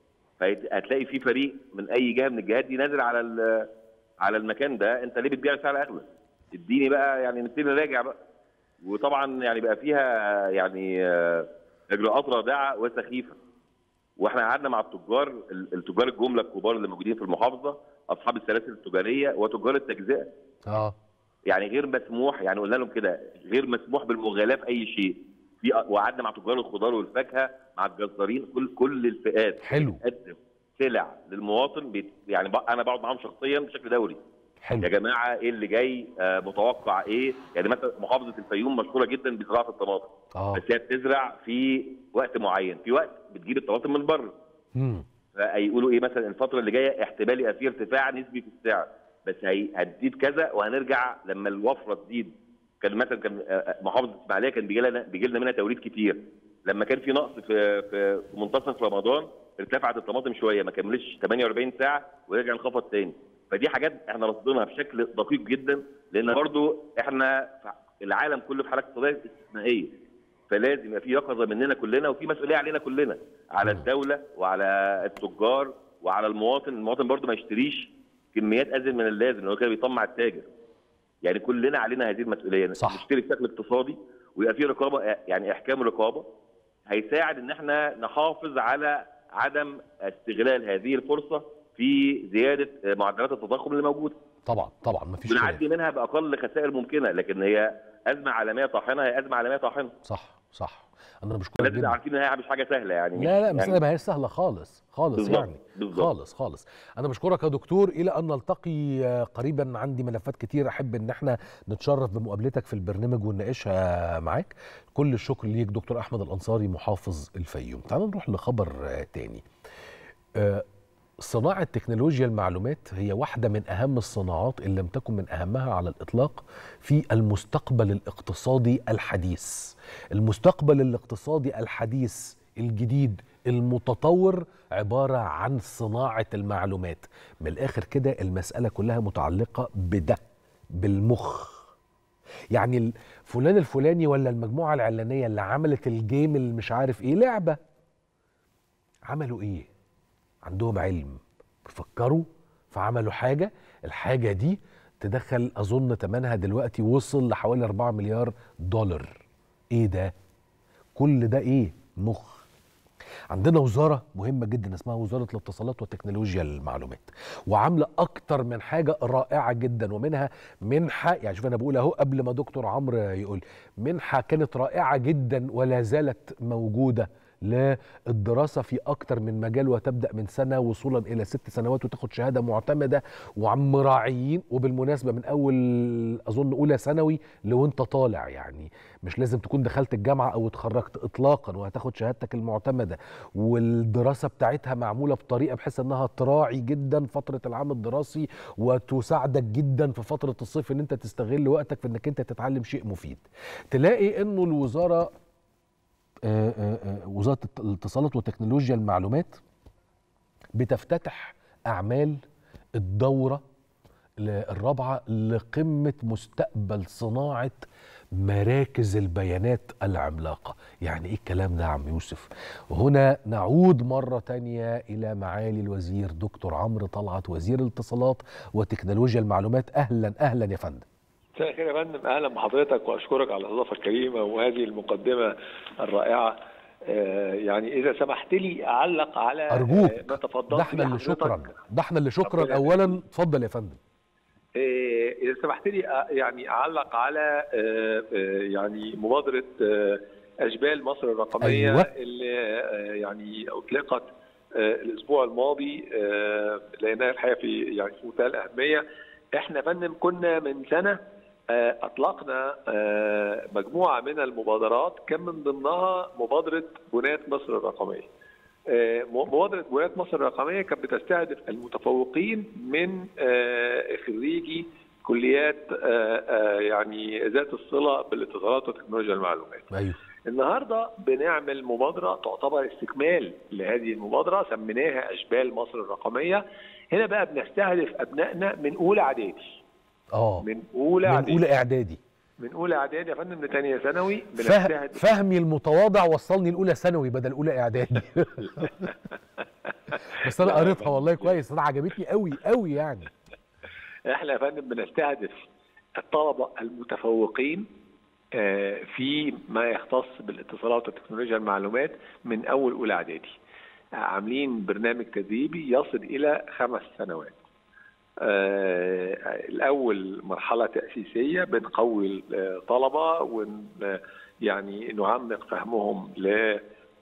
فهتلاقي في فريق من اي جهه من الجهات دي نازل على ال- على المكان ده انت ليه بتبيع سعر اغلى؟ اديني بقى يعني نبتدي نراجع بقى وطبعا يعني بقى فيها يعني آه، اجراءات رادعه وسخيفه واحنا قعدنا مع التجار ال- التجار الجمله الكبار اللي موجودين في المحافظه اصحاب السلاسل التجاريه وتجار التجزئه اه يعني غير مسموح يعني قلنا لهم كده غير مسموح بالمغالاه في اي شيء في وقعدنا مع تجار الخضار والفاكهه مع الجزارين كل كل الفئات حلو بتقدم سلع للمواطن بيت يعني ب- انا بقعد معاهم شخصيا بشكل دوري يا حلو جماعه ايه اللي جاي آه متوقع ايه يعني مثلا محافظه الفيوم مشهوره جدا بزراعه الطماطم اه بس هي بتزرع في وقت معين في وقت بتجيب الطماطم من بره مم. فيقولوا ايه مثلا الفتره اللي جايه احتمال يبقى فيه ارتفاع نسبي في السعر بس هي هتزيد كذا وهنرجع لما الوفره تزيد كان مثلا كان آه، آه، محافظه الاسماعيليه كان بيجي لنا بيجي لنا منها توريد كتير لما كان في نقص في في في منتصف رمضان ارتفعت الطماطم شويه ما كملش 48 ساعه ورجع انخفض تاني فدي حاجات احنا رصدناها بشكل دقيق جدا لان برضو احنا في العالم كله في حالات اقتصاديه استثنائيه فلازم يبقى في يقظه مننا كلنا وفي مسؤوليه علينا كلنا على الدوله وعلى التجار وعلى المواطن المواطن برضو ما يشتريش كميات ازيد من اللازم لانه كده بيطمع التاجر يعني كلنا علينا هذه المسؤوليه صح. نشتري بشكل اقتصادي ويبقى في رقابه يعني احكام رقابه هيساعد ان احنا نحافظ على عدم استغلال هذه الفرصه في زياده معدلات التضخم اللي موجوده طبعا طبعا مفيش بنعدي خلاف منها باقل خسائر ممكنه لكن هي ازمه عالميه طاحنه هي ازمه عالميه طاحنه صح صح انا بشكرك لازم جدا نبقى عارفين ان هي مش حاجه سهله يعني لا لا يعني مسألة ما هي سهلة خالص خالص بالظبط، يعني بالظبط. خالص خالص أنا بشكرك يا دكتور إلى أن نلتقي آه، قريبا عندي ملفات كتير أحب إن احنا نتشرف بمقابلتك في البرنامج ونناقشها معاك كل الشكر ليك دكتور أحمد الأنصاري محافظ الفيوم تعال نروح لخبر آه، تاني آه، صناعة تكنولوجيا المعلومات هي واحدة من أهم الصناعات إن لم تكن من أهمها على الإطلاق في المستقبل الاقتصادي الحديث المستقبل الاقتصادي الحديث الجديد المتطور عبارة عن صناعة المعلومات من الآخر كده المسألة كلها متعلقة بده بالمخ يعني ال- فلان الفلاني ولا المجموعة العلانية اللي عملت الجيم اللي مش عارف ايه لعبة عملوا ايه عندهم علم فكروا فعملوا حاجة الحاجة دي تدخل أظن تمنها دلوقتي وصل لحوالي 4 مليار دولار ايه ده كل ده ايه مخ عندنا وزارة مهمة جدا اسمها وزارة الاتصالات وتكنولوجيا المعلومات وعاملة أكتر من حاجة رائعة جدا ومنها منحة يعني شوف أنا بقول أهو قبل ما دكتور عمرو يقول منحة كانت رائعة جدا ولا زالت موجودة للدراسة في أكتر من مجال وتبدأ من سنة وصولا إلى ست سنوات وتاخد شهادة معتمدة وعن مراعيين وبالمناسبة من أول أظن أولى ثانوي لو أنت طالع يعني مش لازم تكون دخلت الجامعة أو اتخرجت إطلاقا وهتاخد شهادتك المعتمدة والدراسة بتاعتها معمولة بطريقة بحيث أنها تراعي جدا فترة العام الدراسي وتساعدك جدا في فترة الصيف أن أنت تستغل وقتك في أنك أنت تتعلم شيء مفيد تلاقي أنه الوزارة آه، آه، آه، وزاره الت- الاتصالات وتكنولوجيا المعلومات بتفتتح اعمال الدوره ل- الرابعه لقمه مستقبل صناعه مراكز البيانات العملاقه يعني ايه الكلام ده يا عم يوسف وهنا نعود مره تانية الى معالي الوزير دكتور عمرو طلعت وزير الاتصالات وتكنولوجيا المعلومات اهلا اهلا يا فندم مساء الخير يا فندم اهلا بحضرتك واشكرك على الاضافه الكريمه وهذه المقدمه الرائعه آه، يعني اذا سمحت لي اعلق على ارجوك آه، ما تفضلت ده احنا بيه اللي حضرتك. شكرا ده احنا اللي شكرا ربنا اولا اتفضل يا فندم آه، اذا سمحت لي آه، يعني اعلق على آه، آه، يعني مبادره آه، اشبال مصر الرقميه أيوة. اللي آه، يعني اطلقت آه، الاسبوع الماضي آه، لانها الحقيقه في يعني في منتهى الاهميه احنا يا فندم كنا من سنه آه، اطلقنا آه، مجموعه من المبادرات كان من ضمنها مبادره بناة مصر الرقميه. آه، مبادره بناة مصر الرقميه كانت بتستهدف المتفوقين من آه، خريجي كليات آه، آه، يعني ذات الصله بالاتصالات وتكنولوجيا المعلومات. ايوه النهارده بنعمل مبادره تعتبر استكمال لهذه المبادره سميناها اشبال مصر الرقميه. هنا بقى بنستهدف ابنائنا من اولى اعدادي. اه من اولى من اعدادي اولى اعدادي من اولى اعدادي يا فندم لثانيه ثانوي فه... بنجتهد فهمي المتواضع وصلني لاولى ثانوي بدل اولى اعدادي بس انا لا يا قريتها فندم. والله كويس انا عجبتني قوي قوي يعني احنا يا فندم بنستهدف الطلبه المتفوقين آه، في ما يختص بالاتصالات وتكنولوجيا المعلومات من اول اولى اعدادي آه، عاملين برنامج تدريبي يصل الى خمس سنوات آه، الاول مرحله تاسيسيه بنقوي الطلبه ون يعني نعمق فهمهم ل آه،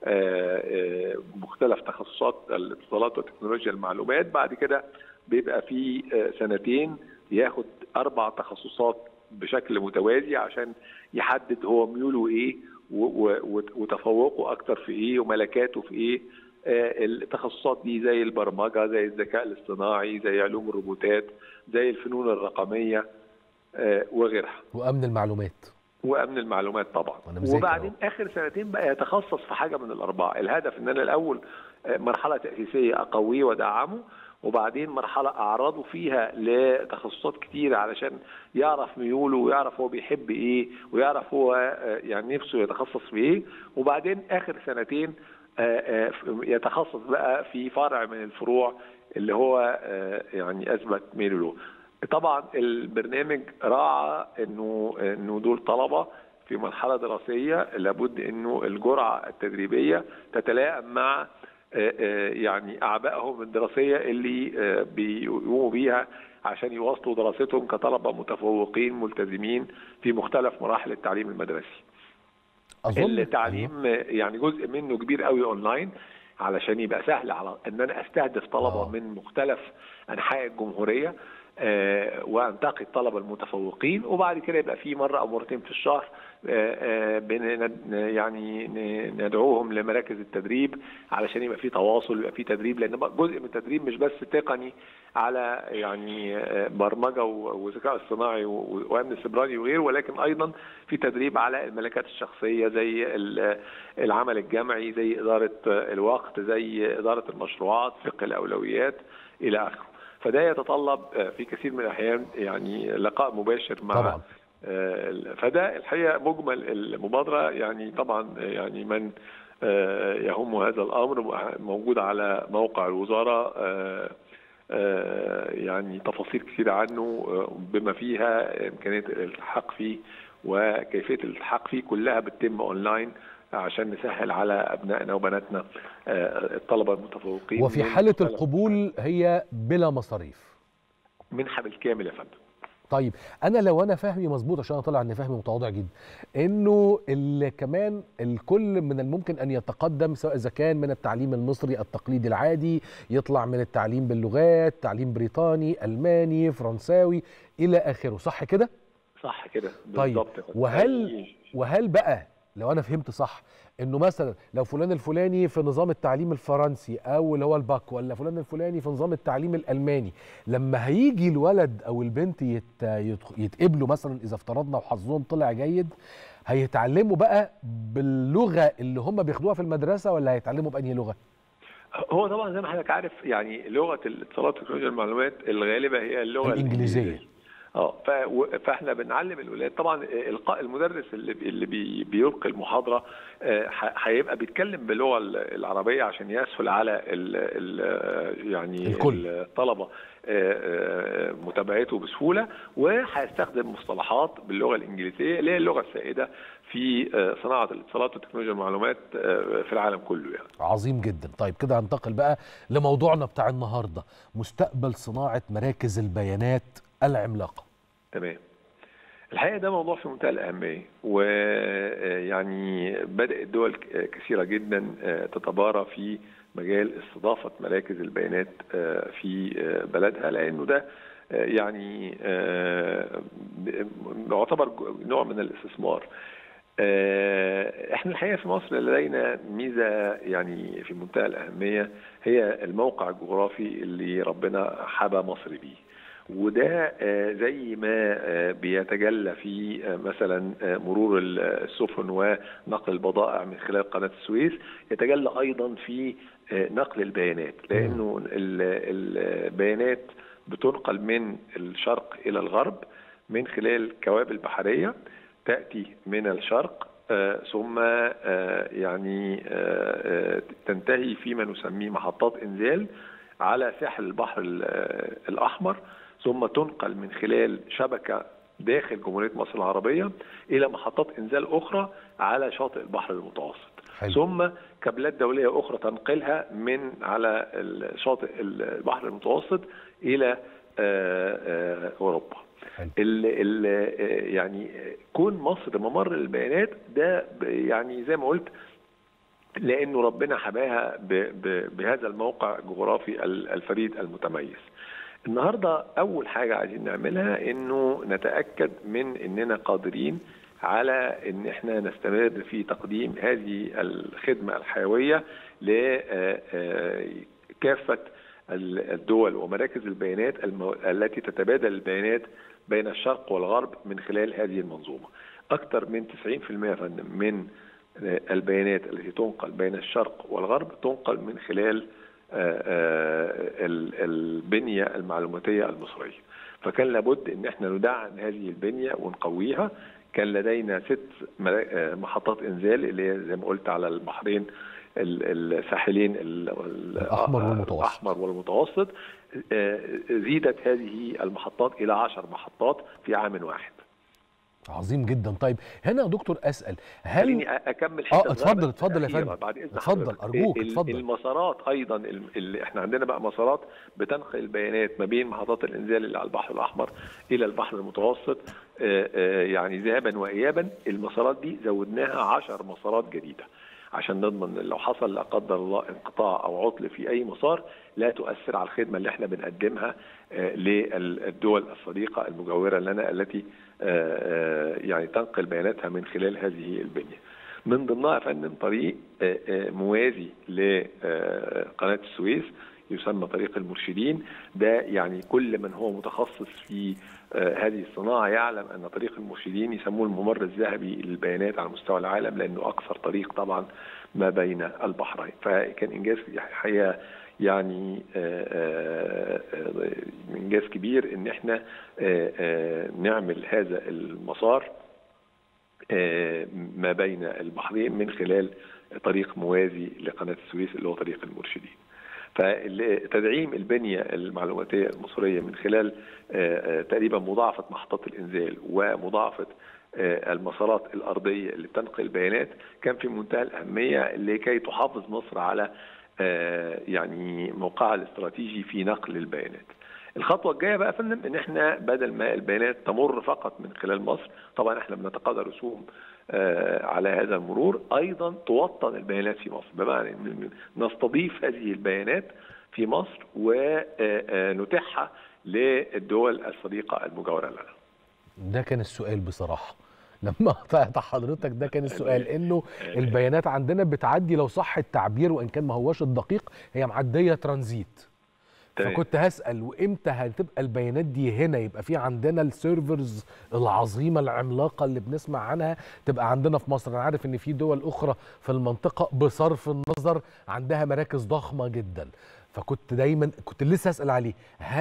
آه، مختلف تخصصات الاتصالات وتكنولوجيا المعلومات بعد كده بيبقى في آه، سنتين ياخد اربع تخصصات بشكل متوازي عشان يحدد هو ميوله ايه و- و- وت- وتفوقه اكتر في ايه وملكاته في ايه آه، التخصصات دي زي البرمجه زي الذكاء الاصطناعي زي علوم الروبوتات زي الفنون الرقميه آه، وغيرها وامن المعلومات وامن المعلومات طبعا وأنا مذاكر وبعدين اخر سنتين بقى يتخصص في حاجه من الاربعه الهدف ان انا الاول آه، مرحله تاسيسيه اقويه وادعمه وبعدين مرحله اعرضه فيها لتخصصات كتيره علشان يعرف ميوله ويعرف هو بيحب ايه ويعرف هو آه، يعني نفسه يتخصص في ايه وبعدين اخر سنتين آه، آه، يتخصص بقى في فرع من الفروع اللي هو آه، يعني اثبت ميله له طبعا البرنامج راعى انه انه دول طلبه في مرحله دراسيه لابد انه الجرعه التدريبيه تتلائم مع آه، آه، يعني اعبائهم الدراسيه اللي آه، بيقوموا بيها عشان يواصلوا دراستهم كطلبه متفوقين ملتزمين في مختلف مراحل التعليم المدرسي. اظن التعليم يعني جزء منه كبير قوي اونلاين علشان يبقى سهل على ان انا استهدف طلبه آه. من مختلف انحاء الجمهوريه آه، وانتقي الطلبه المتفوقين وبعد كده يبقى في مره او مرتين في الشهر آه، آه، بن- يعني ن- ندعوهم لمراكز التدريب علشان يبقى في تواصل يبقى في تدريب لان بقى جزء من التدريب مش بس تقني على يعني آه، برمجه و- وذكاء اصطناعي و- وامن سيبراني وغيره ولكن ايضا في تدريب على الملكات الشخصيه زي ال- العمل الجمعي زي اداره آه، الوقت زي اداره المشروعات فقه الاولويات الى اخره فده يتطلب آه، في كثير من الاحيان يعني لقاء مباشر مع طبعا آه، فده الحقيقه مجمل المبادره يعني طبعا يعني من آه، يهم هذا الامر موجود على موقع الوزاره آه، آه، يعني تفاصيل كثيره عنه آه، بما فيها امكانيه الالتحاق فيه وكيفيه الالتحاق فيه كلها بتتم اونلاين عشان نسهل على ابنائنا وبناتنا آه، الطلبه المتفوقين وفي من حاله مختلف- القبول هي بلا مصاريف منحه بالكامل يا فندم طيب انا لو انا فهمي مظبوط عشان انا طالع ان فهمي متواضع جدا انه ال- كمان الكل من الممكن ان يتقدم سواء اذا كان من التعليم المصري التقليدي العادي يطلع من التعليم باللغات تعليم بريطاني الماني فرنساوي الى اخره صح كده صح كده طيب بالظبط يا فندم. وهل وهل بقى لو انا فهمت صح انه مثلا لو فلان الفلاني في نظام التعليم الفرنسي او اللي هو الباك ولا فلان الفلاني في نظام التعليم الالماني لما هيجي الولد او البنت يت... يت... يتقبلوا مثلا اذا افترضنا وحظهم طلع جيد هيتعلموا بقى باللغه اللي هم بياخدوها في المدرسه ولا هيتعلموا بانهي لغه؟ هو طبعا زي ما حضرتك عارف يعني لغه الاتصالات وتكنولوجيا المعلومات الغالبه هي اللغه الانجليزيه اه ف- و- فاحنا بنعلم الولاد طبعا القاء المدرس اللي بي- اللي بي- بيلقي المحاضره آه، ح- هيبقى بيتكلم باللغه ال- العربيه عشان يسهل على ال ال يعني الكل. الطلبه آه، آه، متابعته بسهوله وهيستخدم مصطلحات باللغه الانجليزيه اللي هي اللغه السائده في آه، صناعه الاتصالات وتكنولوجيا المعلومات آه، في العالم كله يعني. عظيم جدا طيب كده هنتقل بقى لموضوعنا بتاع النهارده مستقبل صناعه مراكز البيانات العملاقه تمام الحقيقه ده موضوع في منتهى الاهميه ويعني بدات دول ك- كثيره جدا آه، تتبارى في مجال استضافه مراكز البيانات آه، في آه، بلدها لانه ده آه، يعني آه، ب- يعتبر ج- نوع من الاستثمار آه، احنا الحقيقه في مصر لدينا ميزه يعني في منتهى الاهميه هي الموقع الجغرافي اللي ربنا حبى مصر بيه وده آه، زي ما آه، بيتجلى في آه، مثلا آه، مرور ال- السفن ونقل البضائع من خلال قناه السويس يتجلى ايضا في آه، نقل البيانات لانه ال- البيانات بتنقل من الشرق الى الغرب من خلال كوابل بحريه تاتي من الشرق آه، ثم آه، يعني آه، آه، تنتهي فيما نسميه محطات انزال على ساحل البحر ال- آه، الاحمر ثم تنقل من خلال شبكه داخل جمهوريه مصر العربيه الى محطات انزال اخرى على شاطئ البحر المتوسط حلو. ثم كابلات دوليه اخرى تنقلها من على ال- شاطئ البحر المتوسط الى آه، آه، اوروبا حلو. ال ال آه، يعني كون مصر ممر البيانات ده ب- يعني زي ما قلت لانه ربنا حماها ب- ب- بهذا الموقع الجغرافي ال- الفريد المتميز. النهارده اول حاجه عايزين نعملها انه نتاكد من اننا قادرين على ان احنا نستمر في تقديم هذه الخدمه الحيويه لكافه الدول ومراكز البيانات الم- التي تتبادل البيانات بين الشرق والغرب من خلال هذه المنظومه. اكثر من 90% يا فندم من البيانات التي تنقل بين الشرق والغرب تنقل من خلال آه، آه، ال- البنية المعلوماتية المصرية فكان لابد ان احنا ندعم هذه البنية ونقويها كان لدينا ست مرا- آه، محطات انزال اللي هي زي ما قلت على البحرين ال- الساحلين ال- ال- الأحمر والمتوسط. الاحمر والمتوسط آه، زيدت هذه المحطات الى عشر محطات في عام واحد عظيم جدا طيب هنا يا دكتور اسال هل خليني اكمل اه حتة اتفضل صغيرة اتفضل يا أخيرة فندم بعد إذن اتفضل حضرتك. ارجوك ال- اتفضل المسارات ايضا ال- اللي احنا عندنا بقى مسارات بتنقل البيانات ما بين محطات الانزال اللي على البحر الاحمر الى البحر المتوسط آه، آه، يعني ذهابا وايابا المسارات دي زودناها 10 مسارات جديده عشان نضمن إن لو حصل لا قدر الله انقطاع او عطل في اي مسار لا تؤثر على الخدمه اللي احنا بنقدمها آه، للدول الصديقه المجاوره لنا التي آه، آه، يعني تنقل بياناتها من خلال هذه البنيه. من ضمنها يا فندم طريق آه، آه، موازي لقناه السويس يسمى طريق المرشدين ده يعني كل من هو متخصص في آه، هذه الصناعه يعلم ان طريق المرشدين يسموه الممر الذهبي للبيانات على مستوى العالم لانه اقصر طريق طبعا ما بين البحرين فكان انجاز حقيقه يعني آه، آه، آه، انجاز كبير ان احنا آه، آه، نعمل هذا المسار آه، ما بين البحرين من خلال طريق موازي لقناه السويس اللي هو طريق المرشدين. فتدعيم البنيه المعلوماتيه المصريه من خلال آه، آه، تقريبا مضاعفه محطات الانزال ومضاعفه آه، المسارات الارضيه اللي بتنقل البيانات كان في منتهى الاهميه لكي تحافظ مصر على آه، يعني موقعها الاستراتيجي في نقل البيانات. الخطوه الجايه بقى يا فندم ان احنا بدل ما البيانات تمر فقط من خلال مصر طبعا احنا بنتقاضى رسوم آه، على هذا المرور ايضا توطن البيانات في مصر بمعنى ان نستضيف هذه البيانات في مصر ونتيحها للدول الصديقه المجاوره لنا. ده كان السؤال بصراحه لما قطعت حضرتك ده كان السؤال انه البيانات عندنا بتعدي لو صح التعبير وان كان ما هوش الدقيق هي معديه ترانزيت تمام. فكنت هسال وامتى هتبقى البيانات دي هنا يبقى في عندنا السيرفرز العظيمه العملاقه اللي بنسمع عنها تبقى عندنا في مصر انا عارف ان في دول اخرى في المنطقه بصرف النظر عندها مراكز ضخمه جدا فكنت دايما كنت لسه اسال عليه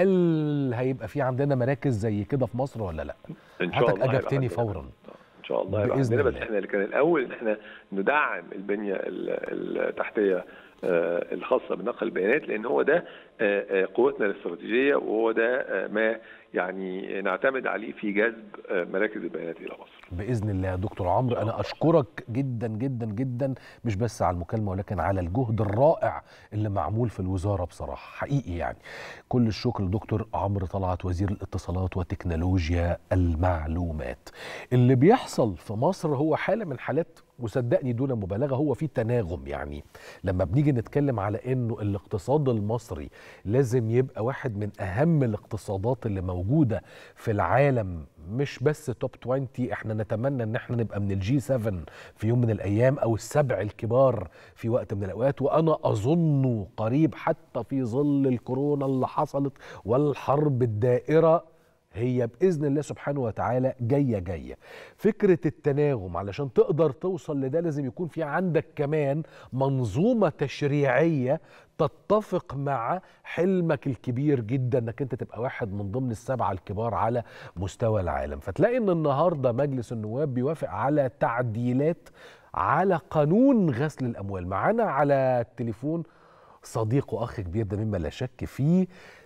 هل هيبقى في عندنا مراكز زي كده في مصر ولا لا ان شاء حضرتك الله هيبقى اجبتني عندنا. فورا ان شاء الله يبقى بإذن عندنا بس الله. احنا اللي كان الاول ان احنا ندعم البنيه ال- التحتيه آه، الخاصه بنقل البيانات لان هو ده آه، آه، قوتنا الاستراتيجيه وهو ده آه، ما يعني نعتمد عليه في جذب آه، مراكز البيانات الى مصر. باذن الله يا دكتور عمرو انا اشكرك جدا جدا جدا مش بس على المكالمه ولكن على الجهد الرائع اللي معمول في الوزاره بصراحه حقيقي يعني كل الشكر لدكتور عمرو طلعت وزير الاتصالات وتكنولوجيا المعلومات اللي بيحصل في مصر هو حاله من حالات وصدقني دون مبالغه هو في تناغم يعني لما بنيجي نتكلم على انه الاقتصاد المصري لازم يبقى واحد من اهم الاقتصادات اللي موجوده في العالم مش بس توب 20 احنا نتمنى ان احنا نبقى من الجي 7 في يوم من الايام او السبع الكبار في وقت من الاوقات وانا اظن قريب حتى في ظل الكورونا اللي حصلت والحرب الدائره هي باذن الله سبحانه وتعالى جايه جايه فكره التناغم علشان تقدر توصل لده لازم يكون في عندك كمان منظومه تشريعيه تتفق مع حلمك الكبير جدا انك انت تبقى واحد من ضمن السبعه الكبار على مستوى العالم فتلاقي ان النهارده مجلس النواب بيوافق على تعديلات على قانون غسل الاموال معانا على التليفون صديق واخ كبير ده مما لا شك فيه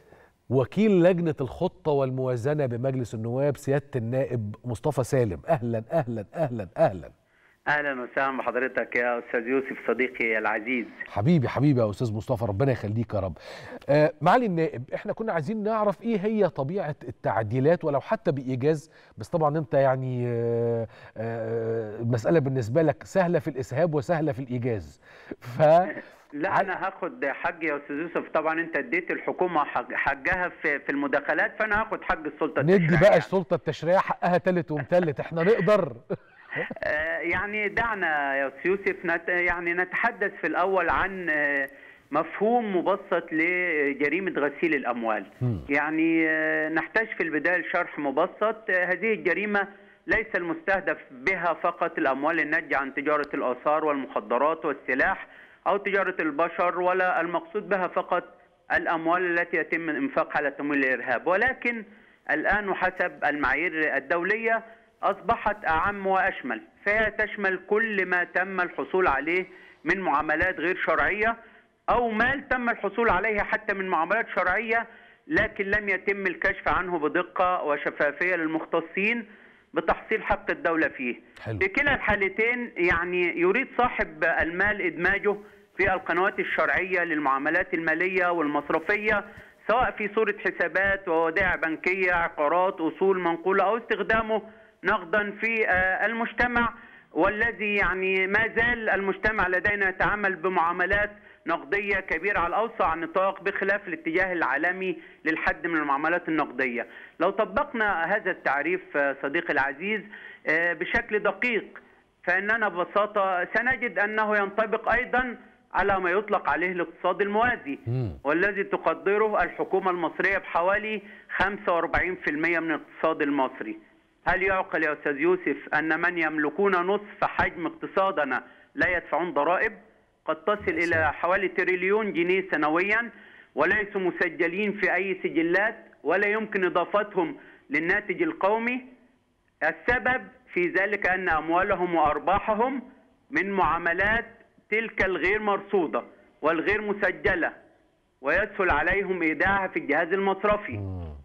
وكيل لجنة الخطة والموازنة بمجلس النواب سيادة النائب مصطفى سالم أهلا أهلا أهلا أهلا اهلا وسهلا بحضرتك يا استاذ يوسف صديقي العزيز حبيبي حبيبي يا أستاذ مصطفى ربنا يخليك يا رب آه معالي النائب احنا كنا عايزين نعرف ايه هي طبيعة التعديلات ولو حتى بإيجاز بس طبعا انت يعني آه آه المسألة بالنسبة لك سهلة في الإسهاب وسهلة في الإيجاز ف لا انا هاخد حج يا استاذ يوسف طبعا انت اديت الحكومه حج حجها في في المداخلات فانا هاخد حج السلطه ندي التشريعية. بقى السلطة التشريعية حقها تالت ومتلت احنا نقدر آه، يعني دعنا يا أستاذ يوسف نت يعني نتحدث في الأول عن آه، مفهوم مبسط لجريمة غسيل الأموال يعني آه، نحتاج في البداية لشرح مبسط آه، هذه الجريمة ليس المستهدف بها فقط الأموال الناتجة عن تجارة الآثار والمخدرات والسلاح أو تجارة البشر ولا المقصود بها فقط الأموال التي يتم إنفاقها على تمويل الإرهاب ولكن الآن وحسب المعايير الدولية أصبحت أعم وأشمل فهي تشمل كل ما تم الحصول عليه من معاملات غير شرعية أو مال تم الحصول عليه حتى من معاملات شرعية لكن لم يتم الكشف عنه بدقة وشفافية للمختصين بتحصيل حق الدولة فيه حلو. في كلا الحالتين يعني يريد صاحب المال إدماجه في القنوات الشرعية للمعاملات المالية والمصرفية سواء في صورة حسابات وودائع بنكية عقارات أصول منقولة أو استخدامه نقدا في آه، المجتمع والذي يعني ما زال المجتمع لدينا يتعامل بمعاملات نقدية كبيرة على أوسع نطاق بخلاف الاتجاه العالمي للحد من المعاملات النقدية لو طبقنا هذا التعريف آه، صديقي العزيز آه، بشكل دقيق فإننا ببساطة سنجد أنه ينطبق أيضا على ما يطلق عليه الاقتصاد الموازي والذي تقدره الحكومة المصرية بحوالي 45% من الاقتصاد المصري هل يعقل يا أستاذ يوسف أن من يملكون نصف حجم اقتصادنا لا يدفعون ضرائب قد تصل إلى حوالي تريليون جنيه سنويا وليسوا مسجلين في أي سجلات ولا يمكن إضافتهم للناتج القومي السبب في ذلك أن أموالهم وأرباحهم من معاملات تلك الغير مرصودة والغير مسجلة ويسهل عليهم إيداعها في الجهاز المصرفي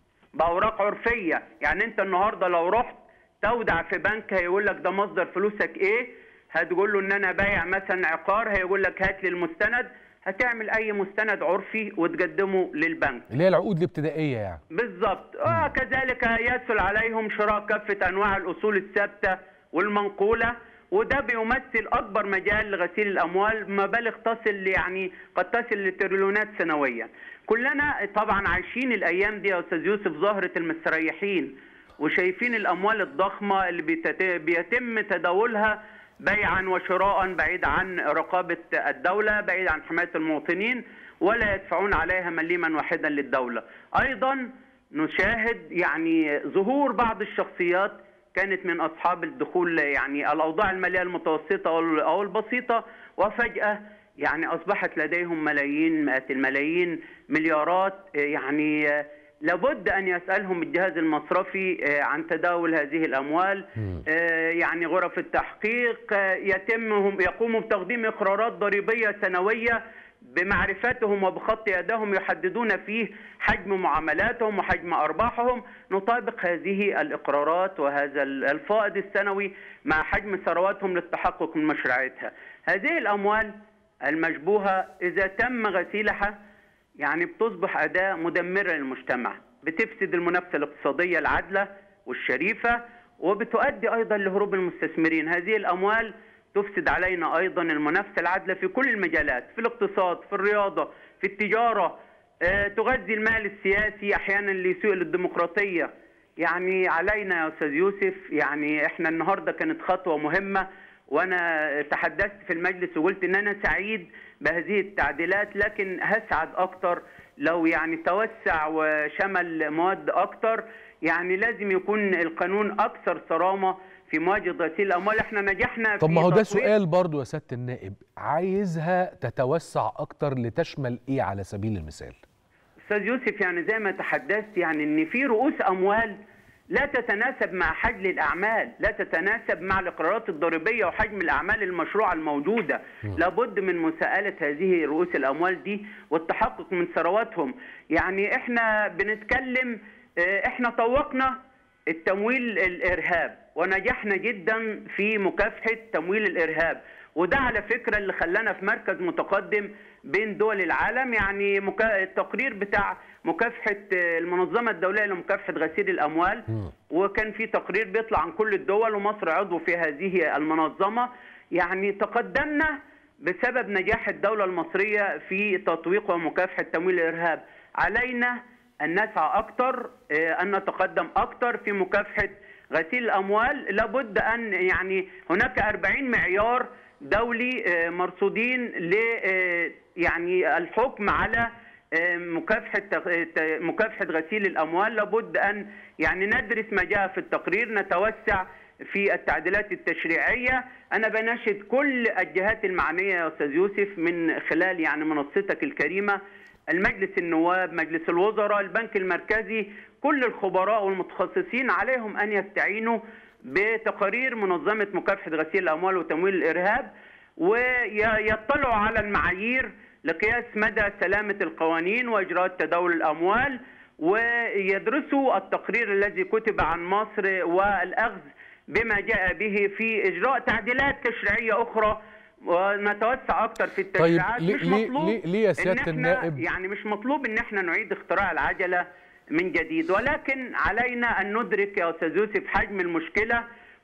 بأوراق عرفية يعني أنت النهاردة لو رحت تودع في بنك هيقول لك ده مصدر فلوسك إيه هتقول له إن أنا بايع مثلا عقار هيقول لك هات لي المستند هتعمل أي مستند عرفي وتقدمه للبنك اللي هي العقود الابتدائيه يعني بالضبط آه كذلك يسهل عليهم شراء كافة أنواع الأصول الثابتة والمنقولة وده بيمثل أكبر مجال لغسيل الأموال مبالغ تصل يعني قد تصل لتريليونات سنويا كلنا طبعا عايشين الأيام دي يا أستاذ يوسف ظاهرة المستريحين وشايفين الأموال الضخمة اللي بيتت- بيتم تداولها بيعا وشراء بعيد عن رقابة الدولة بعيد عن حماية المواطنين ولا يدفعون عليها مليما واحدا للدولة أيضا نشاهد يعني ظهور بعض الشخصيات كانت من أصحاب الدخول يعني الأوضاع المالية المتوسطة أو- أو البسيطة وفجأة يعني أصبحت لديهم ملايين مئات الملايين مليارات آه، يعني آه، لابد أن يسألهم الجهاز المصرفي آه، عن تداول هذه الأموال آه، يعني غرف التحقيق آه، يتمهم يقوموا بتقديم إقرارات ضريبية سنوية بمعرفتهم وبخط يدهم يحددون فيه حجم معاملاتهم وحجم أرباحهم نطابق هذه الإقرارات وهذا الفائض السنوي مع حجم ثرواتهم للتحقق من مشروعيتها هذه الأموال المشبوهة إذا تم غسيلها يعني بتصبح أداة مدمرة للمجتمع بتفسد المنافسة الاقتصادية العادلة والشريفة وبتؤدي أيضا لهروب المستثمرين هذه الأموال تفسد علينا أيضا المنافسة العادلة في كل المجالات في الاقتصاد في الرياضة في التجارة آه، تغذي المال السياسي أحيانا لسوء الديمقراطية يعني علينا يا أستاذ يوسف يعني إحنا النهاردة كانت خطوة مهمة وانا تحدثت في المجلس وقلت ان انا سعيد بهذه التعديلات لكن هسعد اكتر لو يعني توسع وشمل مواد اكتر يعني لازم يكون القانون اكثر صرامه في مواجهه غسيل الاموال احنا نجحنا طب في ما هو ده تطوير- سؤال برضو يا سياده النائب عايزها تتوسع اكتر لتشمل ايه على سبيل المثال استاذ يوسف يعني زي ما تحدثت يعني ان في رؤوس اموال لا تتناسب مع حجم الاعمال، لا تتناسب مع الاقرارات الضريبيه وحجم الاعمال المشروعه الموجوده، لابد من مساءله هذه رؤوس الاموال دي والتحقق من ثرواتهم، يعني احنا بنتكلم اه، احنا طوقنا التمويل الارهاب ونجحنا جدا في مكافحه تمويل الارهاب وده على فكره اللي خلانا في مركز متقدم بين دول العالم يعني مكا... التقرير بتاع مكافحه آه، المنظمه الدوليه لمكافحه غسيل الاموال وكان في تقرير بيطلع عن كل الدول ومصر عضو في هذه المنظمه يعني تقدمنا بسبب نجاح الدوله المصريه في تطويق ومكافحه تمويل الارهاب علينا أن نسعى أكثر أن نتقدم أكثر في مكافحة غسيل الأموال لابد أن يعني هناك 40 معيار دولي آه، مرصودين ل آه، يعني الحكم على آه، مكافحة ت- مكافحة غسيل الأموال لابد أن يعني ندرس ما جاء في التقرير نتوسع في التعديلات التشريعية أنا بناشد كل الجهات المعنية يا أستاذ يوسف من خلال يعني منصتك الكريمة المجلس النواب مجلس الوزراء البنك المركزي كل الخبراء والمتخصصين عليهم أن يستعينوا بتقارير منظمة مكافحة غسيل الأموال وتمويل الإرهاب ويطلعوا على المعايير لقياس مدى سلامة القوانين وإجراءات تداول الأموال ويدرسوا التقرير الذي كتب عن مصر والأخذ بما جاء به في إجراء تعديلات تشريعية أخرى ونتوسع أكثر في التشريعات ليه- مش ليه- مطلوب ليه- ليه يا إن سيادة إحنا النائب؟ يعني مش مطلوب ان احنا نعيد اختراع العجله من جديد ولكن علينا ان ندرك يا استاذ يوسف حجم المشكله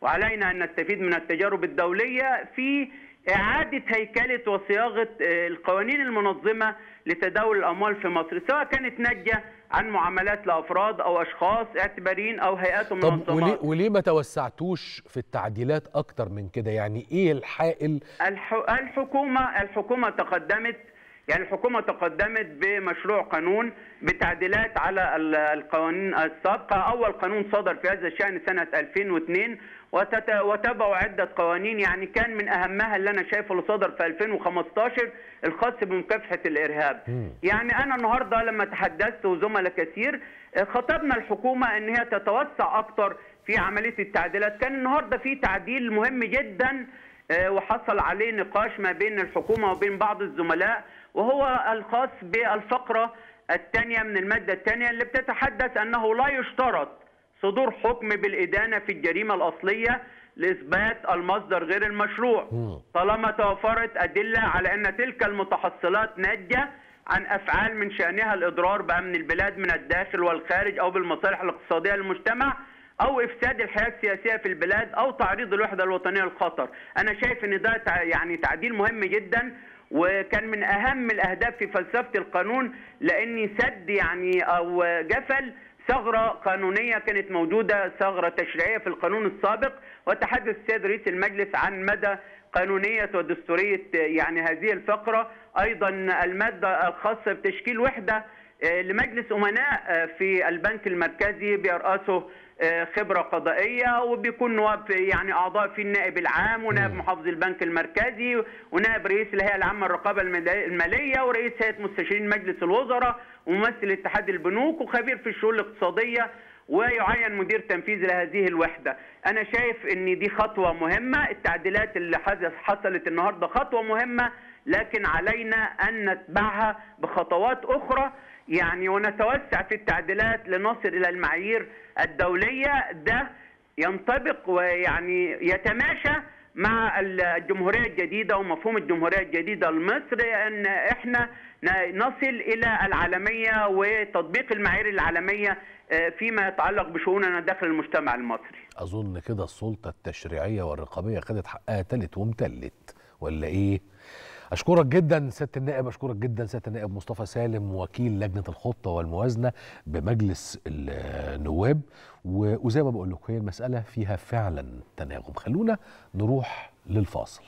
وعلينا ان نستفيد من التجارب الدوليه في اعاده هيكله وصياغه آه، القوانين المنظمه لتداول الاموال في مصر سواء كانت ناتجه عن معاملات لافراد او اشخاص اعتباريين او هيئات طب وليه, ومنظمات وليه ما توسعتوش في التعديلات اكتر من كده يعني ايه الحائل الح... الحكومة الحكومة تقدمت يعني الحكومة تقدمت بمشروع قانون بتعديلات على ال- القوانين السابقة أول قانون صدر في هذا الشأن سنة 2002 وتت... وتبعوا عدة قوانين يعني كان من أهمها اللي أنا شايفه اللي صدر في 2015 الخاص بمكافحة الإرهاب يعني أنا النهاردة لما تحدثت وزملاء كثير آه، خطبنا الحكومة أن هي تتوسع أكتر في عملية التعديلات كان النهاردة في تعديل مهم جدا آه، وحصل عليه نقاش ما بين الحكومة وبين بعض الزملاء وهو الخاص بالفقرة الثانية من المادة الثانية اللي بتتحدث أنه لا يشترط صدور حكم بالإدانة في الجريمة الأصلية لإثبات المصدر غير المشروع طالما توفرت أدلة على أن تلك المتحصلات ناتجة عن أفعال من شأنها الإضرار بأمن البلاد من الداخل والخارج أو بالمصالح الاقتصادية للمجتمع او افساد الحياه السياسيه في البلاد او تعريض الوحده الوطنيه للخطر انا شايف ان ده تع- يعني تعديل مهم جدا وكان من اهم الاهداف في فلسفه القانون لاني سد يعني او جفل ثغره قانونيه كانت موجوده ثغره تشريعيه في القانون السابق وتحدث السيد رئيس المجلس عن مدى قانونيه ودستوريه يعني هذه الفقره ايضا الماده الخاصه بتشكيل وحده آه، لمجلس امناء آه، في البنك المركزي بيرأسه آه، خبره قضائيه وبيكون نواب في- يعني اعضاء في النائب العام ونائب محافظ البنك المركزي ونائب رئيس الهيئه العامه للرقابه المالي- الماليه ورئيس هيئه مستشارين مجلس الوزراء وممثل اتحاد البنوك وخبير في الشؤون الاقتصاديه ويعين مدير تنفيذي لهذه الوحده انا شايف ان دي خطوه مهمه التعديلات اللي حدث- حصلت النهارده خطوه مهمه لكن علينا ان نتبعها بخطوات اخرى يعني ونتوسع في التعديلات لنصل الى المعايير الدوليه ده ينطبق ويعني يتماشى مع الجمهوريه الجديده ومفهوم الجمهوريه الجديده لمصر ان احنا ن- نصل الى العالميه وتطبيق المعايير العالميه آه، فيما يتعلق بشؤوننا داخل المجتمع المصري. اظن كده السلطه التشريعيه والرقابيه خدت حقها تلت ومتلت ولا ايه اشكرك جدا سياده النائب اشكرك جدا سياده النائب مصطفى سالم وكيل لجنه الخطه والموازنه بمجلس النواب و- وزي ما بقول لكم هي المساله فيها فعلا تناغم خلونا نروح للفاصل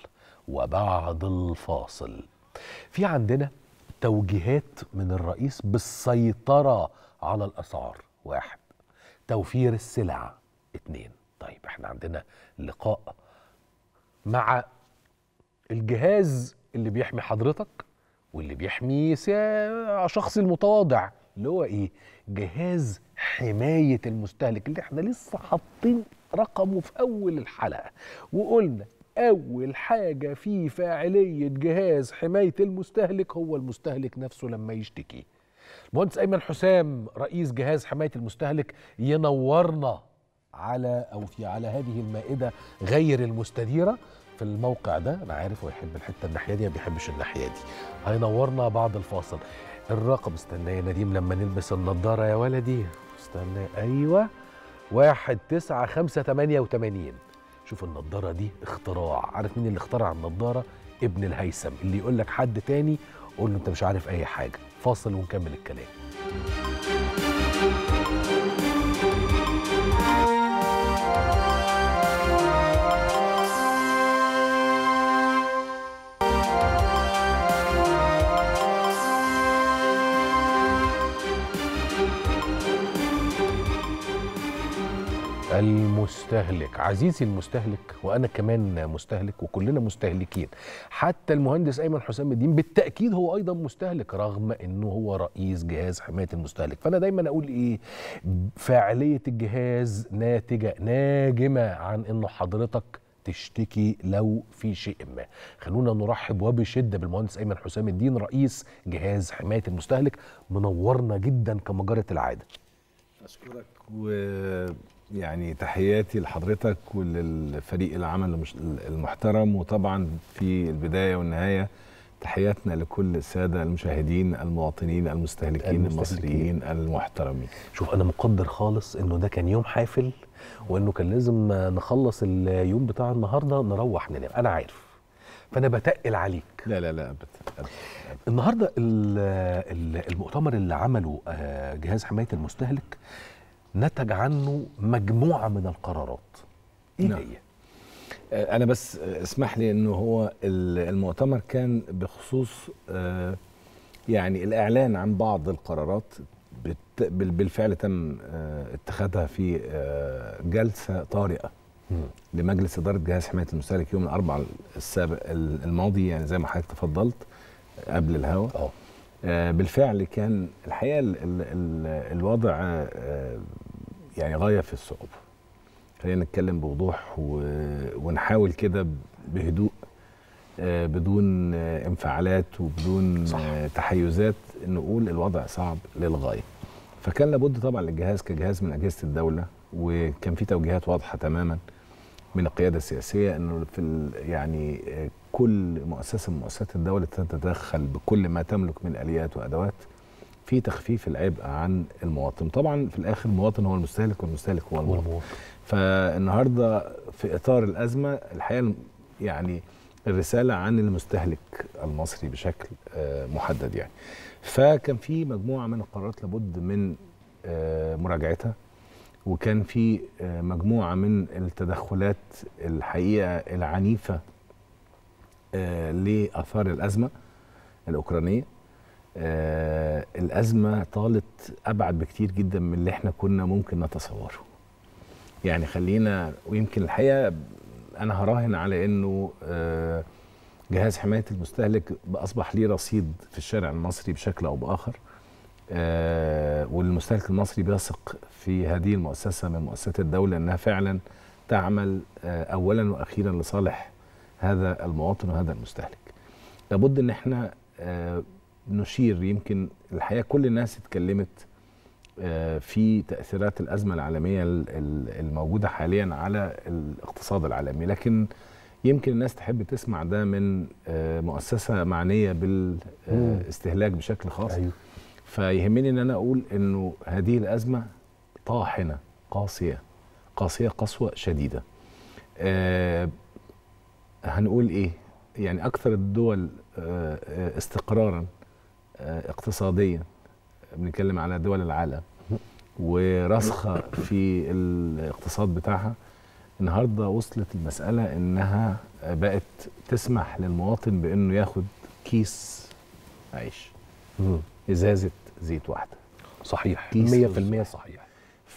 وبعد الفاصل في عندنا توجيهات من الرئيس بالسيطره على الاسعار واحد توفير السلع اتنين طيب احنا عندنا لقاء مع الجهاز اللي بيحمي حضرتك واللي بيحمي سا- شخص المتواضع اللي هو ايه جهاز حماية المستهلك اللي احنا لسه حاطين رقمه في اول الحلقة وقلنا اول حاجة في فاعلية جهاز حماية المستهلك هو المستهلك نفسه لما يشتكي المهندس ايمن حسام رئيس جهاز حمايه المستهلك ينورنا على او في على هذه المائده غير المستديره في الموقع ده انا عارف هو يحب الحته الناحيه دي ما بيحبش الناحيه دي هينورنا بعد الفاصل الرقم استنى يا نديم لما نلبس النضاره يا ولدي استنى ايوه واحد تسعة خمسة تمانية وتمانين شوف النضارة دي اختراع عارف مين اللي اخترع النضارة ابن الهيثم اللي يقول لك حد تاني قول له انت مش عارف اي حاجة فاصل ونكمل الكلام المستهلك عزيزي المستهلك وانا كمان مستهلك وكلنا مستهلكين حتى المهندس ايمن حسام الدين بالتاكيد هو ايضا مستهلك رغم انه هو رئيس جهاز حمايه المستهلك فانا دايما اقول ايه فاعليه الجهاز ناتجه ناجمه عن انه حضرتك تشتكي لو في شيء ما خلونا نرحب وبشده بالمهندس ايمن حسام الدين رئيس جهاز حمايه المستهلك منورنا جدا كما جرت العاده اشكرك ويعني تحياتي لحضرتك وللفريق العمل المش- المحترم وطبعا في البدايه والنهايه تحياتنا لكل الساده المشاهدين المواطنين المستهلكين المستهلكين. المصريين المحترمين شوف انا مقدر خالص انه ده كان يوم حافل وانه كان لازم نخلص اليوم بتاع النهارده نروح ننام انا عارف فانا بتقل عليك لا لا لا ابدا أبداً. النهارده ال- ال- المؤتمر اللي عمله آه، جهاز حمايه المستهلك نتج عنه مجموعه من القرارات ايه نعم. هي آه، انا بس آه، اسمح لي انه هو ال- المؤتمر كان بخصوص آه، يعني الاعلان عن بعض القرارات بت- بال- بالفعل تم آه، اتخاذها في آه، جلسه طارئه لمجلس اداره جهاز حمايه المستهلك يوم الاربعاء السابق الماضي يعني زي ما حضرتك تفضلت قبل الهوا اه آه، بالفعل كان الحقيقه ال ال ال الوضع آه، يعني غايه في الصعوبه خلينا نتكلم بوضوح و- ونحاول كده بهدوء آه، بدون آه، انفعالات وبدون صح. آه، تحيزات نقول الوضع صعب للغايه فكان لابد طبعا للجهاز كجهاز من اجهزه الدوله وكان في توجيهات واضحه تماما من القياده السياسيه انه في ال- يعني آه، كل مؤسسه من مؤسسات الدوله تتدخل بكل ما تملك من اليات وادوات في تخفيف العبء عن المواطن طبعا في الاخر المواطن هو المستهلك والمستهلك هو المواطن والمواطن. فالنهارده في اطار الازمه الحقيقه يعني الرساله عن المستهلك المصري بشكل آه، محدد يعني فكان في مجموعه من القرارات لابد من آه، مراجعتها وكان في آه، مجموعه من التدخلات الحقيقه العنيفه آه، لاثار الازمه الاوكرانيه آه، الازمه طالت ابعد بكتير جدا من اللي احنا كنا ممكن نتصوره يعني خلينا ويمكن الحقيقه انا هراهن على انه آه، جهاز حمايه المستهلك اصبح ليه رصيد في الشارع المصري بشكل او باخر آه، والمستهلك المصري بيثق في هذه المؤسسه من مؤسسات الدوله انها فعلا تعمل آه، اولا واخيرا لصالح هذا المواطن وهذا المستهلك. لابد ان احنا آه، نشير يمكن الحقيقه كل الناس اتكلمت آه، في تاثيرات الازمه العالميه ال- ال- الموجوده حاليا على الاقتصاد العالمي لكن يمكن الناس تحب تسمع ده من آه، مؤسسه معنيه بالاستهلاك بشكل خاص ايوه فيهمني ان انا اقول انه هذه الازمه طاحنه قاسيه قاسيه قسوه شديده آه هنقول ايه يعني اكثر الدول آه آه، استقرارا آه اقتصاديا بنتكلم على دول العالم وراسخه في الاقتصاد بتاعها النهارده وصلت المساله انها بقت تسمح للمواطن بانه ياخد كيس عيش مم. ازازه زيت واحده صحيح 100% كيس صحيح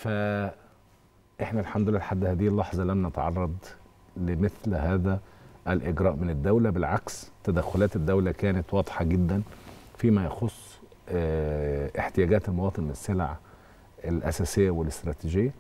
فاحنا الحمد لله لحد هذه اللحظه لم نتعرض لمثل هذا الاجراء من الدوله بالعكس تدخلات الدوله كانت واضحه جدا فيما يخص آه، احتياجات المواطن من السلع الاساسيه والاستراتيجيه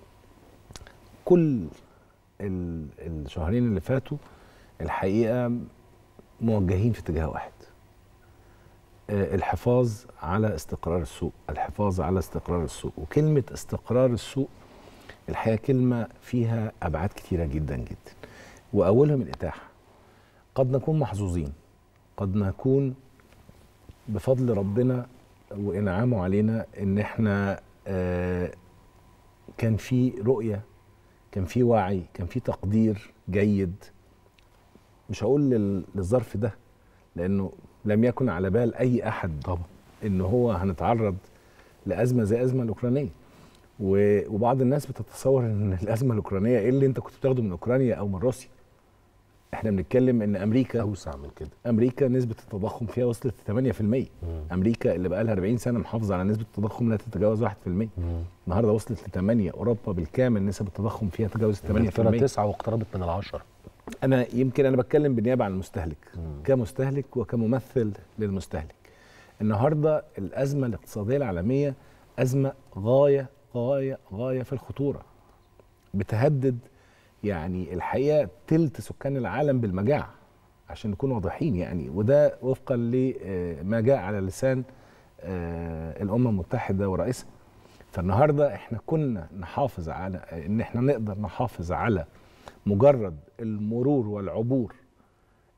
كل ال- الشهرين اللي فاتوا الحقيقه موجهين في اتجاه واحد آه، الحفاظ على استقرار السوق الحفاظ على استقرار السوق وكلمة استقرار السوق الحقيقة كلمة فيها أبعاد كتيرة جدا جدا وأولهم الإتاحة قد نكون محظوظين قد نكون بفضل ربنا وإنعامه علينا إن إحنا آه، كان في رؤية كان في وعي كان في تقدير جيد مش هقول لل- للظرف ده لانه لم يكن على بال اي احد طبعا ان هو هنتعرض لازمه زي الازمه الاوكرانيه و- وبعض الناس بتتصور ان الازمه الاوكرانيه ايه اللي انت كنت بتاخده من اوكرانيا او من روسيا احنا بنتكلم ان امريكا اوسع من كده امريكا نسبه التضخم فيها وصلت ل 8% امريكا اللي بقى لها 40 سنه محافظه على نسبه التضخم لا تتجاوز 1% النهارده وصلت ل 8 اوروبا بالكامل نسب التضخم فيها تجاوز 8% انجلترا تسعة واقتربت من العشرة انا يمكن انا بتكلم بالنيابه عن المستهلك كمستهلك وكممثل للمستهلك النهارده الازمه الاقتصاديه العالميه ازمه غايه غايه غايه في الخطوره بتهدد يعني الحقيقه تلت سكان العالم بالمجاعه عشان نكون واضحين يعني وده وفقا لما جاء على لسان آه، الامم المتحده ورئيسها فالنهارده احنا كنا نحافظ على ان احنا نقدر نحافظ على مجرد المرور والعبور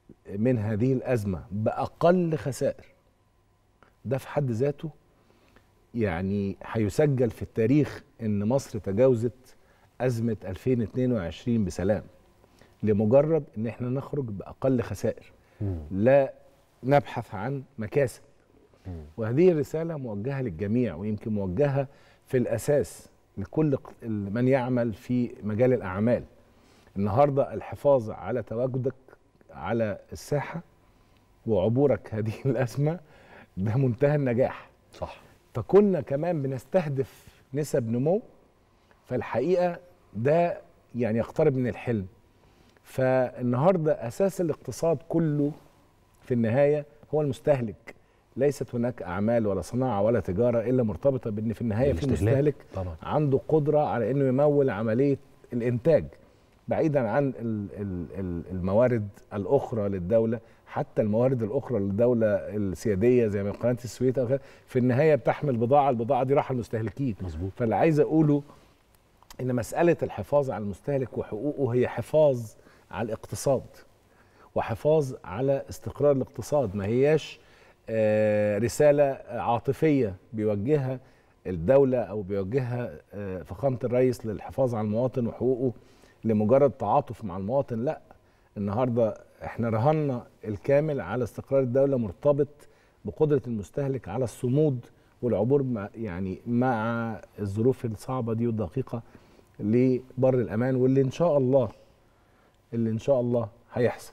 من هذه الازمه باقل خسائر ده في حد ذاته يعني هيسجل في التاريخ ان مصر تجاوزت ازمه 2022 بسلام لمجرد ان احنا نخرج باقل خسائر لا نبحث عن مكاسب وهذه الرساله موجهه للجميع ويمكن موجهه في الاساس لكل ق- من يعمل في مجال الاعمال النهارده الحفاظ على تواجدك على الساحه وعبورك هذه الازمه ده منتهى النجاح صح فكنا كمان بنستهدف نسب نمو فالحقيقه ده يعني يقترب من الحلم فالنهارده اساس الاقتصاد كله في النهايه هو المستهلك ليست هناك اعمال ولا صناعه ولا تجاره الا مرتبطه بان في النهايه في الاستهلاك. مستهلك طبعا عنده قدره على انه يمول عمليه الانتاج بعيدا عن ال- ال- ال- الموارد الاخرى للدوله حتى الموارد الاخرى للدوله السياديه زي ما قناه السويس أو كده، في النهايه بتحمل بضاعه البضاعه دي راح المستهلكين مظبوط فاللي عايز اقوله ان مساله الحفاظ على المستهلك وحقوقه هي حفاظ على الاقتصاد وحفاظ على استقرار الاقتصاد ما هياش آه، رساله عاطفيه بيوجهها الدوله او بيوجهها آه، فخامه الرئيس للحفاظ على المواطن وحقوقه لمجرد تعاطف مع المواطن لا النهارده احنا رهنا الكامل على استقرار الدوله مرتبط بقدره المستهلك على الصمود والعبور مع يعني مع الظروف الصعبه دي والدقيقه لبر الامان واللي ان شاء الله اللي ان شاء الله هيحصل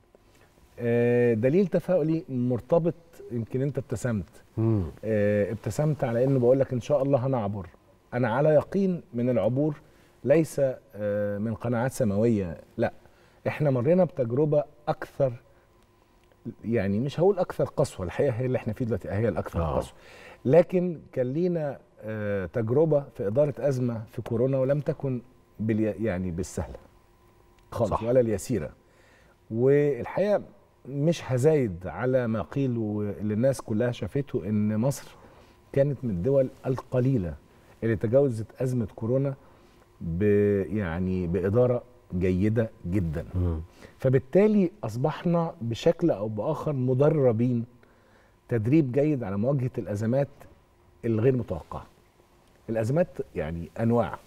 آه، دليل تفاؤلي مرتبط يمكن انت ابتسمت مم. آه، ابتسمت على انه بقول لك ان شاء الله هنعبر انا على يقين من العبور ليس آه، من قناعات سماويه لا احنا مرينا بتجربه اكثر يعني مش هقول اكثر قسوه الحقيقه هي اللي احنا فيه دلوقتي هي الاكثر آه. قسوه لكن كان لينا آه، تجربه في اداره ازمه في كورونا ولم تكن بالي يعني بالسهله خالص صح. ولا اليسيره والحقيقه مش هزايد على ما قيل واللي الناس كلها شافته ان مصر كانت من الدول القليله اللي تجاوزت ازمه كورونا ب يعني باداره جيده جدا مم. فبالتالي اصبحنا بشكل او باخر مدربين تدريب جيد على مواجهه الازمات الغير متوقعه الازمات يعني انواع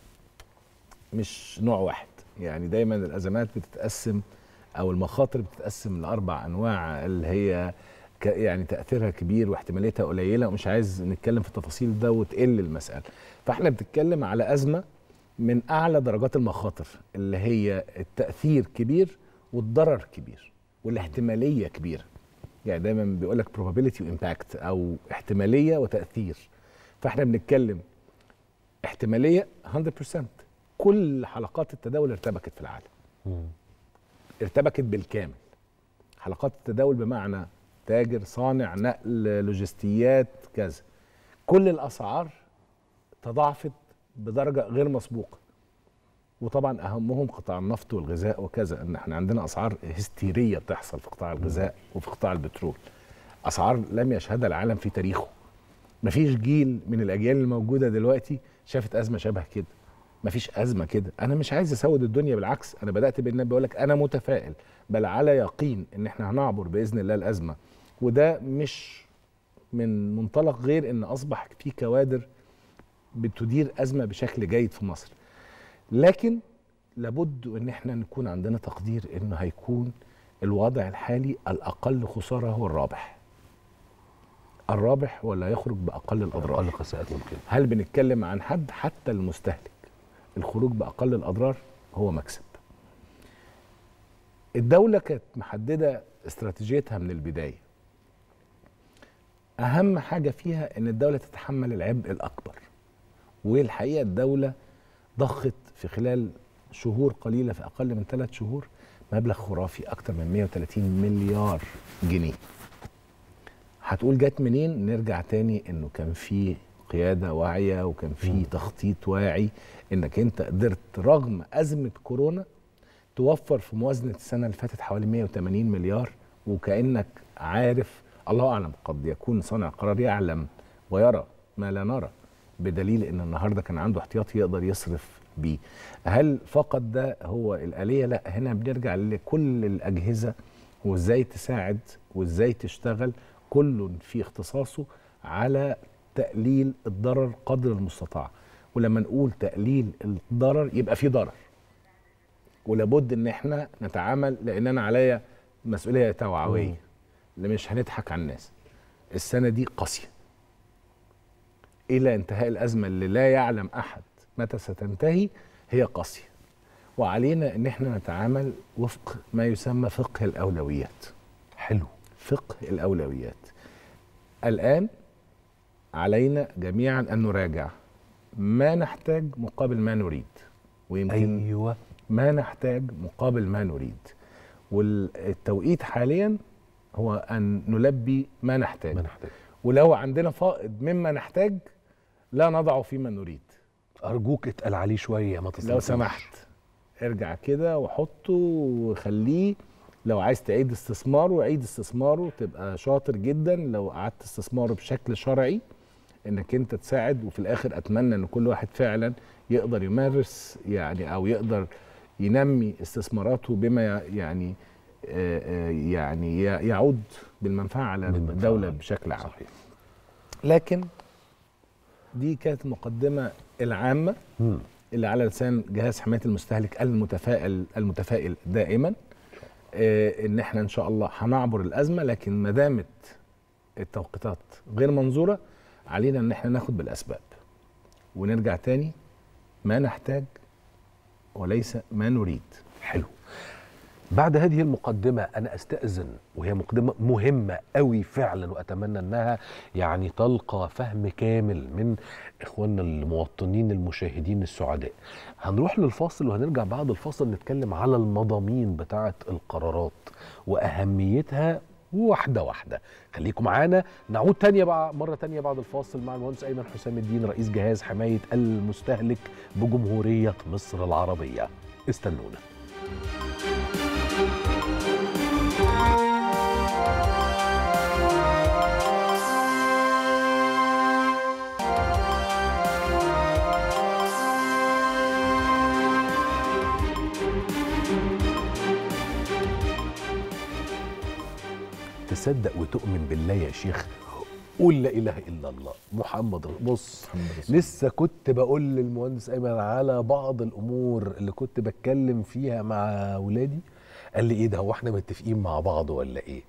مش نوع واحد يعني دايما الازمات بتتقسم او المخاطر بتتقسم لاربع انواع اللي هي ك- يعني تاثيرها كبير واحتماليتها قليله ومش عايز نتكلم في التفاصيل ده وتقل المساله فاحنا بنتكلم على ازمه من اعلى درجات المخاطر اللي هي التاثير كبير والضرر كبير والاحتماليه كبيره يعني دايما بيقول لك probability وامباكت او احتماليه وتاثير فاحنا بنتكلم احتماليه 100% كل حلقات التداول ارتبكت في العالم مم. ارتبكت بالكامل حلقات التداول بمعنى تاجر صانع نقل لوجستيات كذا كل الاسعار تضاعفت بدرجه غير مسبوقه وطبعا اهمهم قطاع النفط والغذاء وكذا ان احنا عندنا اسعار هستيريه بتحصل في قطاع الغذاء وفي قطاع البترول اسعار لم يشهدها العالم في تاريخه مفيش جيل من الاجيال الموجوده دلوقتي شافت ازمه شبه كده مفيش ازمه كده انا مش عايز اسود الدنيا بالعكس انا بدات بان بقول لك انا متفائل بل على يقين ان احنا هنعبر باذن الله الازمه وده مش من منطلق غير ان اصبح في كوادر بتدير ازمه بشكل جيد في مصر لكن لابد ان احنا نكون عندنا تقدير انه هيكون الوضع الحالي الاقل خساره هو الرابح الرابح ولا يخرج باقل الاضرار اقل خسائر ممكن هل بنتكلم عن حد حتى المستهلك الخروج باقل الاضرار هو مكسب الدوله كانت محدده استراتيجيتها من البدايه اهم حاجه فيها ان الدوله تتحمل العبء الاكبر والحقيقه الدوله ضخت في خلال شهور قليله في اقل من ثلاث شهور مبلغ خرافي اكتر من 130 مليار جنيه هتقول جت منين نرجع تاني انه كان في قياده واعيه وكان في تخطيط واعي انك انت قدرت رغم ازمه كورونا توفر في موازنه السنه اللي فاتت حوالي 180 مليار وكانك عارف الله اعلم قد يكون صانع قرار يعلم ويرى ما لا نرى بدليل ان النهارده كان عنده احتياطي يقدر يصرف بيه هل فقط ده هو الاليه لا هنا بنرجع لكل الاجهزه وازاي تساعد وازاي تشتغل كل في اختصاصه على تقليل الضرر قدر المستطاع ولما نقول تقليل الضرر يبقى في ضرر ولابد ان احنا نتعامل لان انا عليا مسؤوليه توعويه اللي مش هنضحك على الناس السنه دي قاسيه الى انتهاء الازمه اللي لا يعلم احد متى ستنتهي هي قاسيه وعلينا ان احنا نتعامل وفق ما يسمى فقه الاولويات حلو فقه الاولويات الان علينا جميعا ان نراجع ما نحتاج مقابل ما نريد ويمكن ايوه ما نحتاج مقابل ما نريد والتوقيت حاليا هو ان نلبي ما نحتاج ما نحتاج ولو عندنا فائض مما نحتاج لا نضعه فيما نريد ارجوك اتقل عليه شويه ما تصرفوش لو سمحت ارجع كده وحطه وخليه لو عايز تعيد استثماره عيد استثماره تبقى شاطر جدا لو قعدت استثماره بشكل شرعي انك انت تساعد وفي الاخر اتمنى ان كل واحد فعلا يقدر يمارس يعني او يقدر ينمي استثماراته بما يعني آه، آه، يعني ي- يعود بالمنفعه على بالمنفعة. الدوله بشكل عام صحيح لكن دي كانت المقدمه العامه مم. اللي على لسان جهاز حمايه المستهلك المتفائل المتفائل دائما آه ان احنا ان شاء الله هنعبر الازمه لكن ما دامت التوقيتات غير منظوره علينا ان احنا ناخد بالاسباب ونرجع تاني ما نحتاج وليس ما نريد حلو بعد هذه المقدمة أنا أستأذن وهي مقدمة مهمة قوي فعلا وأتمنى أنها يعني تلقى فهم كامل من إخواننا المواطنين المشاهدين السعداء هنروح للفاصل وهنرجع بعد الفاصل نتكلم على المضامين بتاعة القرارات وأهميتها واحدة واحدة خليكم معانا نعود تانية بقى مرة تانية بعد الفاصل مع المهندس أيمن حسام الدين رئيس جهاز حماية المستهلك بجمهورية مصر العربية استنونا تصدق وتؤمن بالله يا شيخ قول لا اله الا الله محمد رسول- بص لسه كنت بقول للمهندس ايمن على بعض الامور اللي كنت بتكلم فيها مع ولادي قال لي ايه ده هو احنا متفقين مع بعض ولا ايه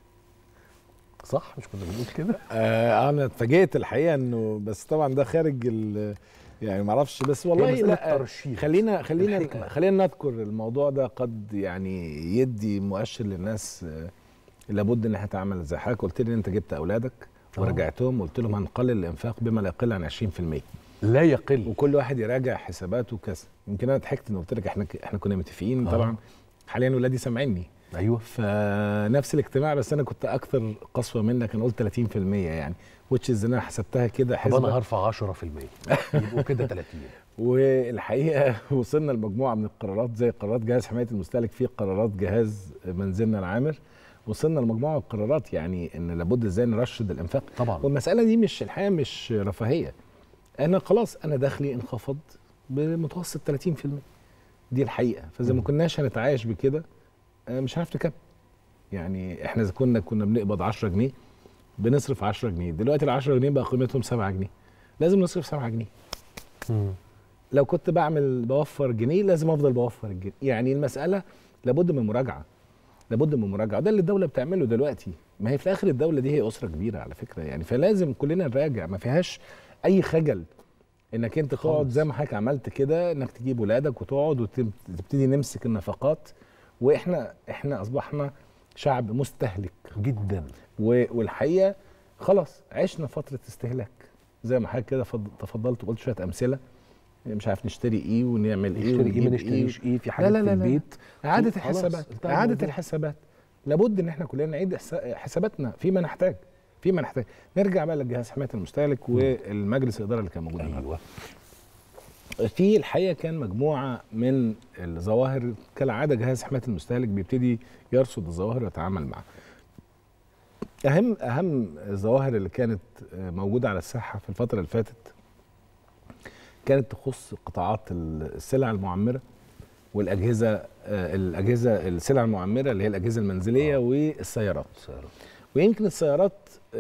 صح مش كنا بنقول كده آه انا اتفاجئت الحقيقه انه بس طبعا ده خارج ال يعني ما اعرفش بس والله مسألة لا ترشيد. خلينا خلينا الحكمة. خلينا نذكر الموضوع ده قد يعني يدي مؤشر للناس آه، لابد ان احنا نتعامل ازاي حضرتك قلت لي ان انت جبت اولادك آه. ورجعتهم قلت لهم هنقلل الانفاق بما لا يقل عن 20% لا يقل وكل واحد يراجع حساباته كذا يمكن انا ضحكت ان قلت لك احنا احنا كنا متفقين آه. طبعا حاليا ولادي سامعيني ايوه فنفس الاجتماع بس انا كنت اكثر قسوه منك انا قلت 30% يعني which is انا حسبتها كده طب انا حسبه هرفع 10% يبقوا كده 30 والحقيقه وصلنا لمجموعه من القرارات زي قرارات جهاز حمايه المستهلك في قرارات جهاز منزلنا العامر وصلنا لمجموعه من القرارات يعني ان لابد ازاي نرشد الانفاق طبعا والمساله دي مش الحقيقه مش رفاهيه انا خلاص انا دخلي انخفض بمتوسط 30% دي الحقيقه فاذا ما مم. كناش هنتعايش بكده آه، مش هنعرف نكمل يعني احنا اذا كنا كنا بنقبض 10 جنيه بنصرف 10 جنيه دلوقتي ال 10 جنيه بقى قيمتهم 7 جنيه لازم نصرف 7 جنيه مم. لو كنت بعمل بوفر جنيه لازم افضل بوفر الجنيه يعني المساله لابد من مراجعه لابد من مراجعه وده اللي الدوله بتعمله دلوقتي ما هي في الاخر الدوله دي هي اسره كبيره على فكره يعني فلازم كلنا نراجع ما فيهاش اي خجل انك انت تقعد خالص. زي ما حضرتك عملت كده انك تجيب ولادك وتقعد وتبتدي نمسك النفقات واحنا احنا اصبحنا شعب مستهلك جدا و- والحقيقه خلاص عشنا فتره استهلاك زي ما حضرتك كده فض- تفضلت وقلت شويه امثله مش عارف نشتري ايه ونعمل ايه نشتري ايه ما ونجيب نشتريش ايه في لا حاجات لا في لا لا. البيت اعاده خلاص، الحسابات انتهى اعاده الموضوع. الحسابات لابد ان احنا كلنا نعيد حسا- حساباتنا فيما نحتاج فيما نحتاج نرجع بقى لجهاز حمايه المستهلك والمجلس الاداره اللي كان موجود النهارده ايوه في الحقيقه كان مجموعه من الظواهر كالعاده جهاز حمايه المستهلك بيبتدي يرصد الظواهر ويتعامل معها. اهم اهم الظواهر اللي كانت موجوده على الساحه في الفتره اللي فاتت كانت تخص قطاعات السلع المعمره والاجهزه آه، الاجهزه السلع المعمره اللي هي الاجهزه المنزليه والسيارات ويمكن السيارات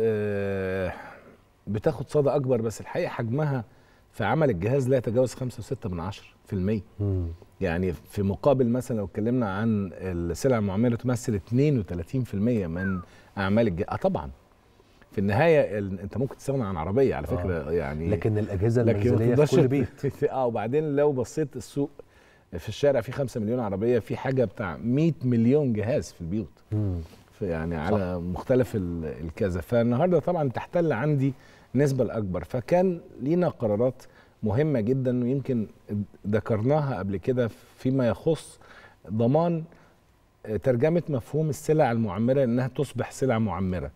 آه، بتاخد صدى اكبر بس الحقيقه حجمها في عمل الجهاز لا يتجاوز 5.6 من عشرة في المية يعني في مقابل مثلا لو اتكلمنا عن السلع المعمره تمثل 32% من اعمال الجهاز اه طبعا في النهايه ال... انت ممكن تستغنى عن عربيه على فكره آه. يعني لكن الأجهزة لكن ما المنزلية في تقدرش كل بيت. اه وبعدين لو بصيت السوق في الشارع في 5 مليون عربيه في حاجه بتاع 100 مليون جهاز في البيوت في يعني على مختلف ال- الكذا فالنهارده طبعا تحتل عندي النسبه الاكبر فكان لينا قرارات مهمه جدا ويمكن ذكرناها قبل كده فيما يخص ضمان آه، ترجمه مفهوم السلع المعمره انها تصبح سلع معمره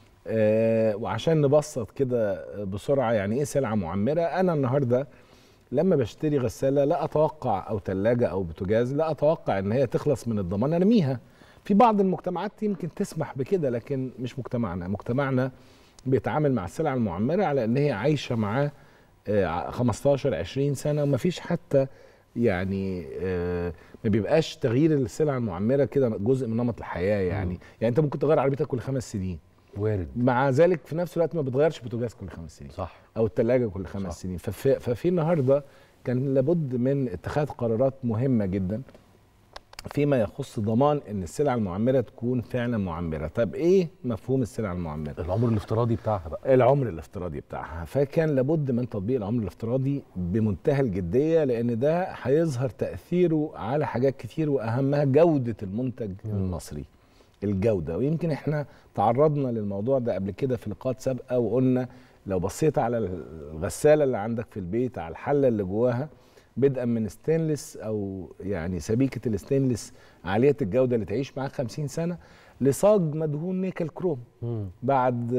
آه، وعشان نبسط كده بسرعه يعني ايه سلعه معمره انا النهارده لما بشتري غساله لا اتوقع او ثلاجه او بوتاجاز لا اتوقع ان هي تخلص من الضمان ارميها في بعض المجتمعات يمكن تسمح بكده لكن مش مجتمعنا مجتمعنا بيتعامل مع السلع المعمره على ان هي عايشه معاه آه، 15 20 سنه وما فيش حتى يعني آه، ما بيبقاش تغيير السلع المعمره كده جزء من نمط الحياه يعني يعني انت ممكن تغير عربيتك كل خمس سنين وارد مع ذلك في نفس الوقت ما بتغيرش بوتاجاز كل خمس سنين صح او الثلاجه كل خمس صح. سنين ففي, ففي النهارده كان لابد من اتخاذ قرارات مهمه جدا فيما يخص ضمان ان السلع المعمره تكون فعلا معمره طب ايه مفهوم السلع المعمره العمر الافتراضي بتاعها بقى العمر الافتراضي بتاعها فكان لابد من تطبيق العمر الافتراضي بمنتهى الجديه لان ده هيظهر تاثيره على حاجات كتير واهمها جوده المنتج المصري الجوده ويمكن احنا تعرضنا للموضوع ده قبل كده في لقاءات سابقه وقلنا لو بصيت على الغساله اللي عندك في البيت على الحله اللي جواها بدءا من ستينلس او يعني سبيكه الستينلس عاليه الجوده اللي تعيش معاك 50 سنه لصاج مدهون نيكل كروم بعد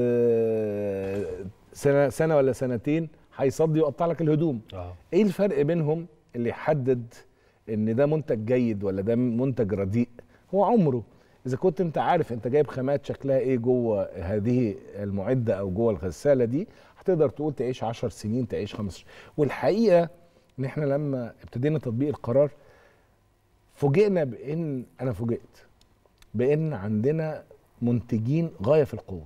آه، سنه سنه ولا سنتين هيصدي ويقطع لك الهدوم اه ايه الفرق بينهم اللي يحدد ان ده منتج جيد ولا ده منتج رديء هو عمره اذا كنت انت عارف انت جايب خامات شكلها ايه جوه هذه المعده او جوه الغساله دي هتقدر تقول تعيش 10 سنين تعيش 15 والحقيقه ان احنا لما ابتدينا تطبيق القرار فوجئنا بان انا فوجئت بان عندنا منتجين غايه في القوه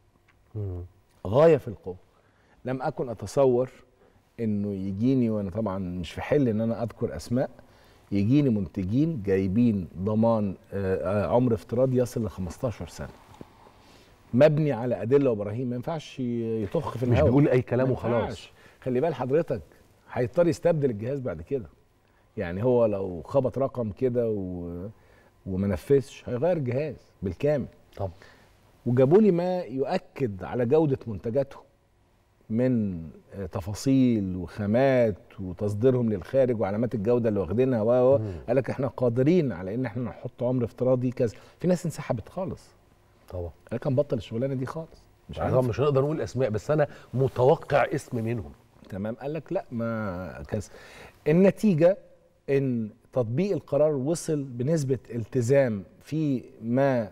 غايه في القوه لم اكن اتصور انه يجيني وانا طبعا مش في حل ان انا اذكر اسماء يجيني منتجين جايبين ضمان آه، آه، عمر افتراضي يصل ل 15 سنه مبني على ادله وبراهين ما ينفعش يطخ في مش الهواء بيقول أي كلام ما وخلاص. ينفعش. خلي بال حضرتك هيضطر يستبدل الجهاز بعد كده يعني هو لو خبط رقم كده و... وما نفذش هيغير الجهاز بالكامل طب وجابوا لي ما يؤكد على جوده منتجاتهم من آه، تفاصيل وخامات وتصديرهم للخارج وعلامات الجوده اللي واخدينها و و- قال لك احنا قادرين على ان احنا نحط عمر افتراضي كذا في ناس انسحبت خالص طبعا قال لك هنبطل الشغلانه دي خالص مش طبعا عارف مش هنقدر نقول اسماء بس انا متوقع اسم منهم تمام قال لك لا ما كذا النتيجه ان تطبيق القرار وصل بنسبه التزام في ما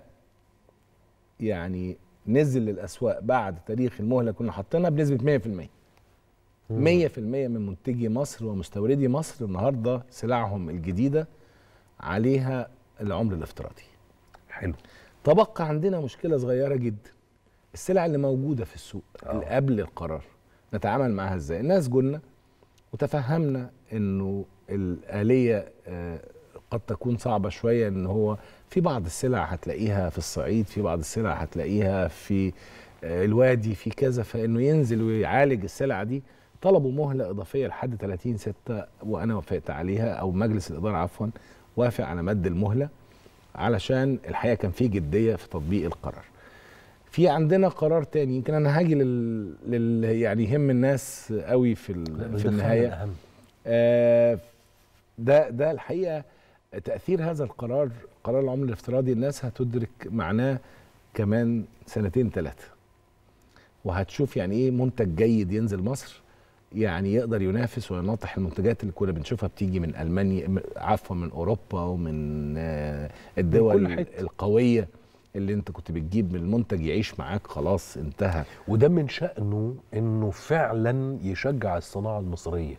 يعني نزل للاسواق بعد تاريخ المهله كنا حاطينها بنسبه 100% 100% من منتجي مصر ومستوردي مصر النهارده سلعهم الجديده عليها العمر الافتراضي حلو تبقى عندنا مشكله صغيره جدا السلع اللي موجوده في السوق اللي قبل القرار نتعامل معاها ازاي الناس قلنا وتفهمنا انه الاليه آه، قد تكون صعبه شويه ان هو في بعض السلع هتلاقيها في الصعيد في بعض السلع هتلاقيها في آه، الوادي في كذا فانه ينزل ويعالج السلع دي طلبوا مهله اضافيه لحد 30 6 وانا وافقت عليها او مجلس الاداره عفوا وافق على مد المهله علشان الحقيقه كان في جديه في تطبيق القرار في عندنا قرار تاني يمكن انا هاجي لل, لل... يعني يهم الناس قوي في ال... بس في ده النهايه فعلاً أهم. آه ده ده الحقيقه تاثير هذا القرار قرار العمر الافتراضي الناس هتدرك معناه كمان سنتين ثلاثه وهتشوف يعني ايه منتج جيد ينزل مصر يعني يقدر ينافس ويناطح المنتجات اللي كنا بنشوفها بتيجي من المانيا م- عفوا من اوروبا ومن آه، الدول من كل حتة. القويه اللي انت كنت بتجيب المنتج يعيش معاك خلاص انتهى وده من شأنه انه فعلا يشجع الصناعة المصرية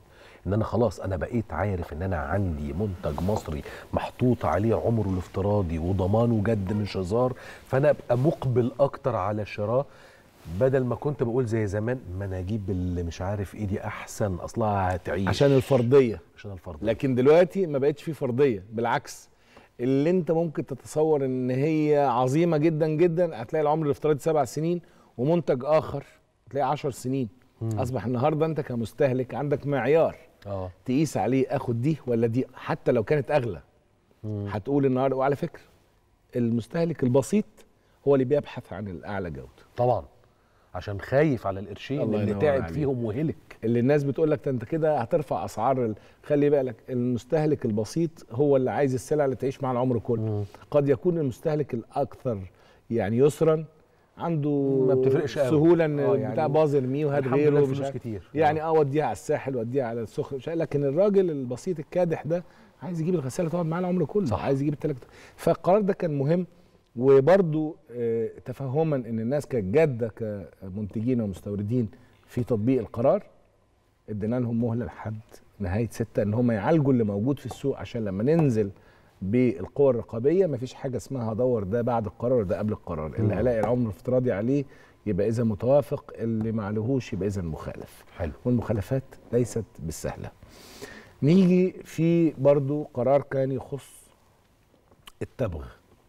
ان انا خلاص انا بقيت عارف ان انا عندي منتج مصري محطوط عليه عمره الافتراضي وضمانه جد مش هزار فانا ابقى مقبل اكتر على شراء بدل ما كنت بقول زي زمان ما انا اجيب اللي مش عارف ايه دي احسن اصلها هتعيش عشان الفرضيه عشان الفرضيه لكن دلوقتي ما بقتش في فرضيه بالعكس اللي انت ممكن تتصور ان هي عظيمه جدا جدا هتلاقي العمر الافتراضي سبع سنين ومنتج اخر تلاقي عشر سنين مم. اصبح النهارده انت كمستهلك عندك معيار اه تقيس عليه اخد دي ولا دي حتى لو كانت اغلى مم. هتقول النهارده وعلى فكره المستهلك البسيط هو اللي بيبحث عن الاعلى جوده طبعا عشان خايف على القرشين الله اللي ينور تعب عليك. فيهم وهلك اللي الناس بتقول لك ده انت كده هترفع اسعار ال... خلي بالك المستهلك البسيط هو اللي عايز السلع اللي تعيش مع العمر كله قد يكون المستهلك الاكثر يعني يسرا عنده ما بتفرقش قوي. سهوله ان آه، آه يعني يعني باظ ارميه وهات الحمد غيره لله ومش الفلوس عارف- كتير. يعني اه وديها على الساحل وديها على السخن مش عارف- لكن الراجل البسيط الكادح ده عايز يجيب الغساله تقعد معاه العمر كله صح. عايز يجيب التلاجة فالقرار ده كان مهم وبرضو آه، تفهما ان الناس كانت جاده كمنتجين ومستوردين في تطبيق القرار ادينا لهم مهله لحد نهايه ستة ان هم يعالجوا اللي موجود في السوق عشان لما ننزل بالقوى الرقابيه مفيش حاجه اسمها هدور ده بعد القرار ده قبل القرار اللي مم. هلاقي العمر الافتراضي عليه يبقى اذا متوافق اللي ما عليهوش يبقى اذا مخالف حلو والمخالفات ليست بالسهله نيجي في برضو قرار كان يخص التبغ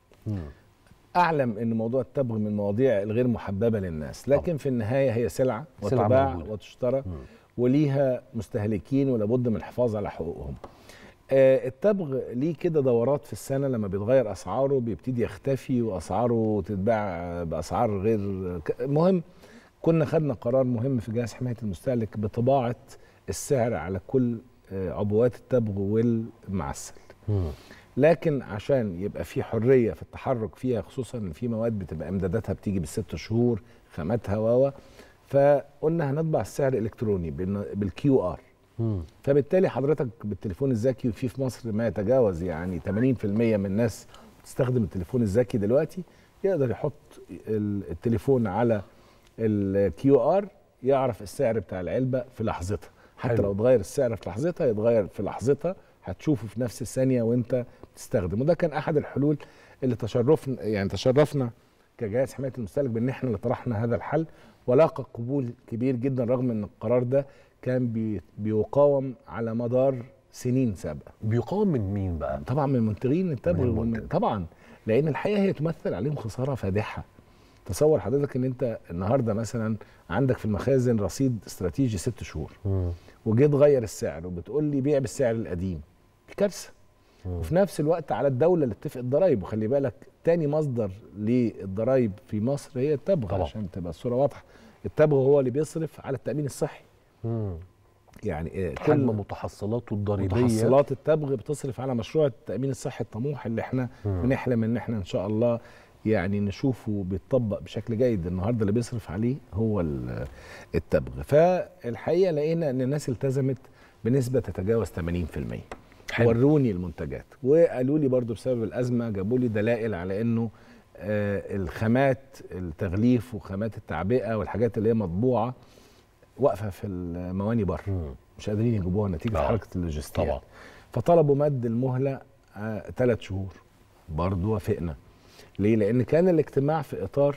اعلم ان موضوع التبغ من المواضيع الغير محببه للناس لكن في النهايه هي سلعه سلعة وتباع موجودة. وتشترى وليها مستهلكين ولابد من الحفاظ على حقوقهم آه، التبغ ليه كده دورات في السنه لما بيتغير اسعاره بيبتدي يختفي واسعاره تتباع باسعار غير ك- مهم كنا خدنا قرار مهم في جهاز حمايه المستهلك بطباعه السعر على كل آه، عبوات التبغ والمعسل لكن عشان يبقى في حريه في التحرك فيها خصوصا ان في مواد بتبقى امداداتها بتيجي بالست شهور خاماتها و فقلنا هنطبع السعر الكتروني بالكيو ار فبالتالي حضرتك بالتليفون الذكي وفي في مصر ما يتجاوز يعني 80% من الناس بتستخدم التليفون الذكي دلوقتي يقدر يحط ال- التليفون على الكيو ار يعرف السعر بتاع العلبه في لحظتها حتى حلو. لو اتغير السعر في لحظتها يتغير في لحظتها هتشوفه في نفس الثانيه وانت بتستخدم وده كان احد الحلول اللي تشرفنا يعني تشرفنا كجهاز حمايه المستهلك بان احنا اللي طرحنا هذا الحل ولاقى قبول كبير جدا رغم ان القرار ده كان بي بيقاوم على مدار سنين سابقه بيقاوم من مين بقى طبعا من منتجين التبغ من والم- طبعا لان الحقيقه هي تمثل عليهم خساره فادحه تصور حضرتك ان انت النهارده مثلا عندك في المخازن رصيد استراتيجي ست شهور وجيت غير السعر وبتقول لي بيع بالسعر القديم دي كارثه وفي نفس الوقت على الدوله اللي تتفق الضرايب وخلي بالك تاني مصدر للضرايب في مصر هي التبغ طبعا. عشان تبقى الصوره واضحه التبغ هو اللي بيصرف على التامين الصحي يعني آه، كل حجم متحصلاته الضريبيه متحصلات التبغ بتصرف على مشروع التامين الصحي الطموح اللي احنا مم. بنحلم ان احنا ان شاء الله يعني نشوفه بيتطبق بشكل جيد النهارده اللي بيصرف عليه هو ال- التبغ فالحقيقه لقينا ان الناس التزمت بنسبه تتجاوز 80% حلو. وروني المنتجات وقالوا لي برضو بسبب الازمه جابوا لي دلائل على انه آه الخامات التغليف وخامات التعبئه والحاجات اللي هي مطبوعه واقفه في المواني بره مش قادرين يجيبوها نتيجه آه. حركه اللوجستيات طبعا. فطلبوا مد المهله ثلاث شهور برضو وافقنا ليه؟ لان كان الاجتماع في اطار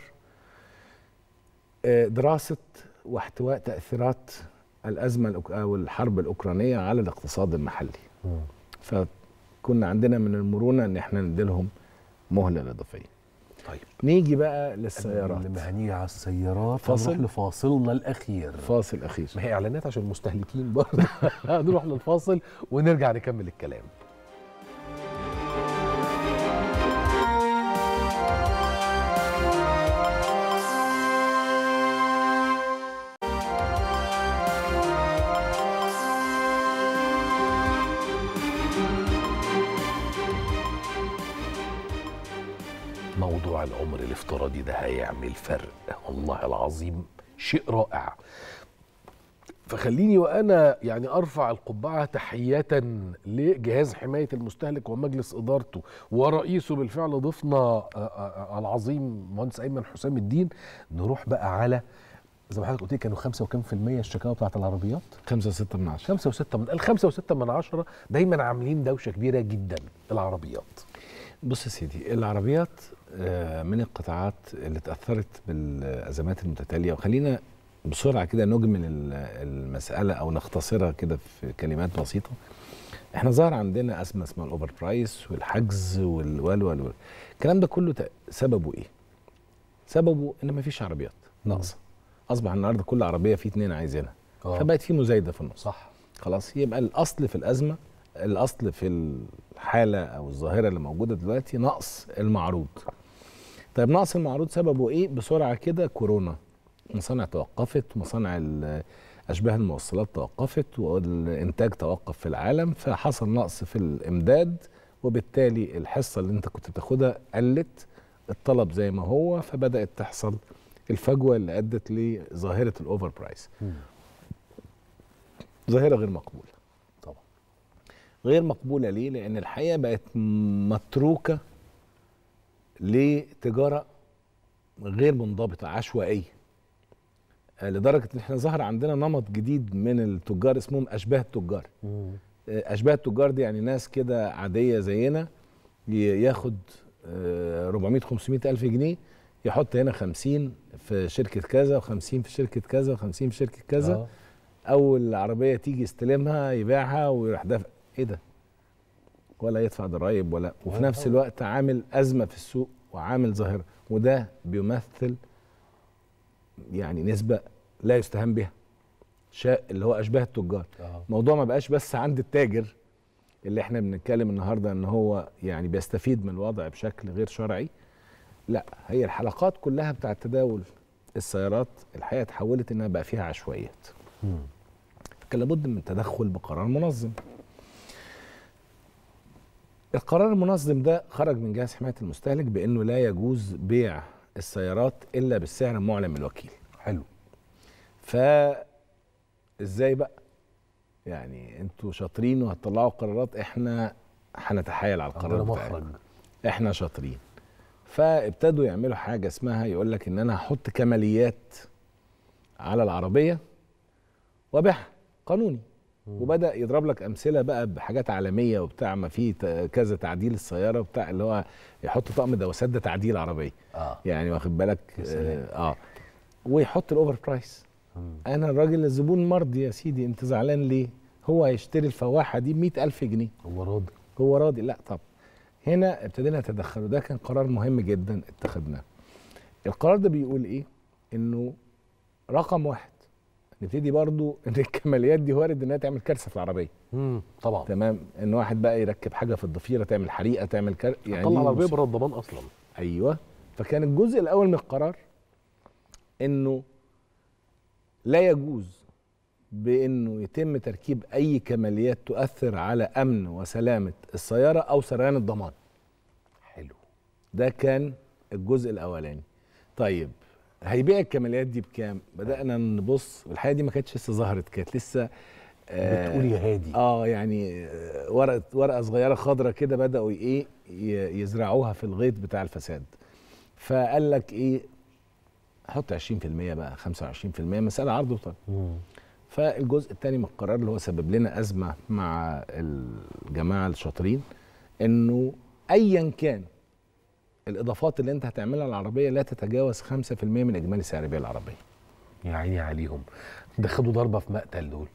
آه، دراسه واحتواء تاثيرات الازمه الأوك- او الحرب الاوكرانيه على الاقتصاد المحلي فكنا عندنا من المرونه ان احنا نديلهم مهله اضافيه طيب نيجي بقى للسيارات قبل ما هنيجي على السيارات فاصل؟ هنروح لفاصلنا الاخير فاصل اخير ما هي اعلانات عشان المستهلكين برضه هنروح للفاصل ونرجع نكمل الكلام موضوع العمر الافتراضي ده هيعمل فرق والله العظيم شيء رائع فخليني وانا يعني ارفع القبعه تحيه لجهاز حمايه المستهلك ومجلس ادارته ورئيسه بالفعل ضيفنا آه، آه، العظيم مهندس ايمن حسام الدين نروح بقى على زي ما حضرتك قلت لي كانوا خمسة وكام في المية الشكاوى بتاعت العربيات؟ خمسة وستة من عشرة خمسة وستة من الخمسة وستة من عشرة دايما عاملين دوشة كبيرة جدا العربيات بص يا سيدي العربيات آه، من القطاعات اللي تاثرت بالازمات المتتاليه وخلينا بسرعه كده نجمل ال- المساله او نختصرها كده في كلمات بسيطه احنا ظهر عندنا ازمه اسمها الاوفر برايس والحجز وال وال وال وال. الكلام ده كله ت- سببه ايه؟ سببه ان مفيش عربيات ناقصه اصبح النهارده كل عربيه في اتنين عايزينها آه. فبقت في مزايده في النص صح خلاص يبقى الاصل في الازمه الاصل في الحاله او الظاهره اللي موجوده دلوقتي نقص المعروض طيب نقص المعروض سببه ايه بسرعه كده كورونا مصانع توقفت مصانع ال- اشباه الموصلات توقفت والانتاج توقف في العالم فحصل نقص في الامداد وبالتالي الحصه اللي انت كنت بتاخدها قلت الطلب زي ما هو فبدات تحصل الفجوه اللي ادت لظاهره الاوفر برايس ظاهره غير مقبوله طبعا غير مقبوله ليه لان الحقيقه بقت متروكه لتجاره غير منضبطه عشوائيه آه، لدرجه ان احنا ظهر عندنا نمط جديد من التجار اسمهم اشباه التجار آه، اشباه التجار دي يعني ناس كده عاديه زينا ي- ياخد آه، 400 500 الف جنيه يحط هنا 50 في شركه كذا و50 في شركه كذا و50 في شركه كذا آه. اول العربيه تيجي يستلمها يبيعها ويروح دافع ايه ده ولا يدفع ضرائب ولا وفي آه نفس طبعا. الوقت عامل ازمه في السوق وعامل ظاهره وده بيمثل يعني نسبه لا يستهان بها شاء اللي هو اشباه التجار آه. الموضوع ما بقاش بس عند التاجر اللي احنا بنتكلم النهارده ان هو يعني بيستفيد من الوضع بشكل غير شرعي لا هي الحلقات كلها بتاعه تداول السيارات الحقيقه اتحولت انها بقى فيها عشوائيات كان لابد من التدخل بقرار منظم القرار المنظم ده خرج من جهاز حمايه المستهلك بانه لا يجوز بيع السيارات الا بالسعر المعلن من الوكيل حلو ف ازاي بقى يعني انتوا شاطرين وهتطلعوا قرارات احنا هنتحايل على القرار عندنا بتاعنا مخرج احنا شاطرين فابتدوا يعملوا حاجه اسمها يقول لك ان انا هحط كماليات على العربيه وابيعها قانوني وبدا يضرب لك امثله بقى بحاجات عالميه وبتاع ما في ت- كذا تعديل السياره وبتاع اللي هو يحط طقم دواسات ده تعديل عربيه اه يعني واخد بالك يا سلام. اه, آه. ويحط الاوفر برايس انا الراجل الزبون مرضي يا سيدي انت زعلان ليه هو هيشتري الفواحه دي ب ألف جنيه هو راضي هو راضي لا طب هنا ابتدينا نتدخل وده كان قرار مهم جدا اتخذناه القرار ده بيقول ايه انه رقم واحد نبتدي برضو ان الكماليات دي وارد انها تعمل كارثه في العربيه امم طبعا تمام ان واحد بقى يركب حاجه في الضفيره تعمل حريقه تعمل كار... يعني طلع العربيه مصيبة. بره الضمان اصلا ايوه فكان الجزء الاول من القرار انه لا يجوز بانه يتم تركيب اي كماليات تؤثر على امن وسلامه السياره او سريان الضمان حلو ده كان الجزء الاولاني طيب هيبيع الكماليات دي بكام بدانا نبص والحقيقه دي ما كانتش لسه ظهرت كانت لسه آه بتقول يا هادي اه يعني آه، ورقه ورقه صغيره خضرة كده بداوا ايه ي- يزرعوها في الغيط بتاع الفساد فقال لك ايه حط 20% بقى 25% مساله عرض وطلب مم. فالجزء الثاني من القرار اللي هو سبب لنا ازمه مع الجماعه الشاطرين انه ايا كان الاضافات اللي انت هتعملها للعربيه لا تتجاوز 5% من اجمالي سعر بيع العربيه يا عيني عليهم ده خدوا ضربه في مقتل دول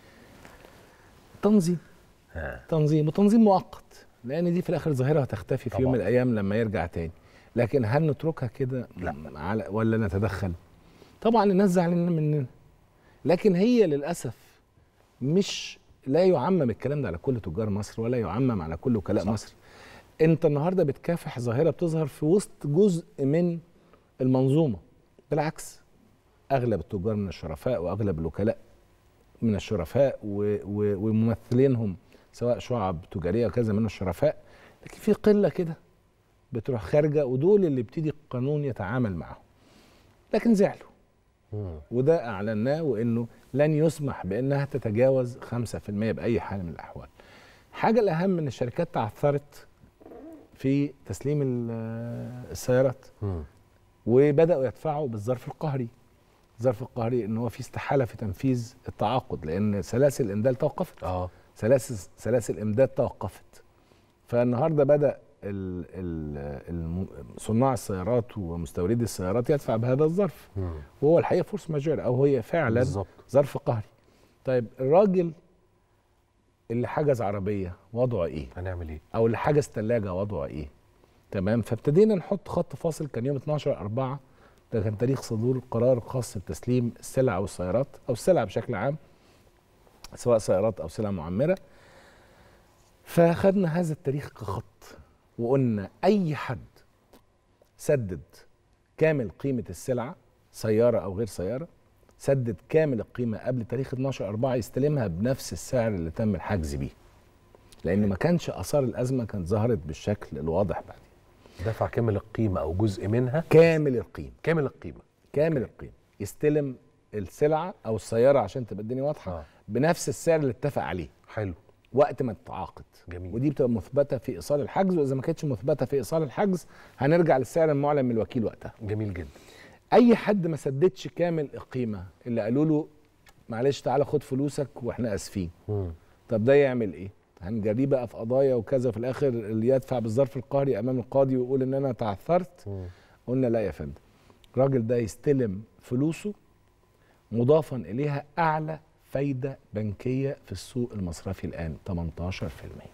تنظيم ها. تنظيم وتنظيم مؤقت لان دي في الاخر ظاهره هتختفي في يوم من طبعاً. الايام لما يرجع تاني لكن هل نتركها كده لا. على ولا نتدخل طبعا الناس زعلانين مننا لكن هي للاسف مش لا يعمم الكلام ده على كل تجار مصر ولا يعمم على كل وكلاء صح. مصر انت النهارده بتكافح ظاهره بتظهر في وسط جزء من المنظومه بالعكس اغلب التجار من الشرفاء واغلب الوكلاء من الشرفاء و- و- وممثلينهم سواء شعب تجاريه وكذا من الشرفاء لكن في قله كده بتروح خارجه ودول اللي يبتدي القانون يتعامل معاهم لكن زعلوا مم. وده اعلناه وانه لن يسمح بانها تتجاوز 5% باي حال من الاحوال. حاجه الاهم ان الشركات تعثرت في تسليم ال- السيارات مم. وبداوا يدفعوا بالظرف القهري. الظرف القهري ان هو في استحاله في تنفيذ التعاقد لان سلاسل الامداد توقفت اه سلاسل سلاسل الامداد توقفت فالنهارده بدا ال ال الم- صناع السيارات ومستوردي السيارات يدفع بهذا الظرف وهو الحقيقه فورس ماجور او هي فعلا بالظبط. ظرف قهري طيب الراجل اللي حجز عربيه وضعه ايه هنعمل ايه او اللي حجز ثلاجه وضعه ايه تمام فابتدينا نحط خط فاصل كان يوم 12 4 ده كان تاريخ صدور قرار خاص بتسليم السلع والسيارات او السلع بشكل عام سواء سيارات او سلع معمره فاخدنا هذا التاريخ كخط وقلنا اي حد سدد كامل قيمه السلعه سياره او غير سياره سدد كامل القيمه قبل تاريخ 12 4 يستلمها بنفس السعر اللي تم الحجز بيه لان ما كانش اثار الازمه كانت ظهرت بالشكل الواضح بعد دفع كامل القيمه او جزء منها كامل القيمه كامل القيمه كامل القيمه يستلم السلعه او السياره عشان تبقى الدنيا واضحه آه. بنفس السعر اللي اتفق عليه حلو وقت ما تتعاقد جميل. ودي بتبقى مثبته في ايصال الحجز واذا ما كانتش مثبته في ايصال الحجز هنرجع للسعر المعلن من الوكيل وقتها جميل جدا اي حد ما سددش كامل القيمه اللي قالوا له معلش تعالى خد فلوسك واحنا اسفين مم. طب ده يعمل ايه هنجريه بقى في قضايا وكذا في الاخر اللي يدفع بالظرف القهري امام القاضي ويقول ان انا تعثرت مم. قلنا لا يا فندم الراجل ده يستلم فلوسه مضافا اليها اعلى فايده بنكيه في السوق المصرفي الان 18%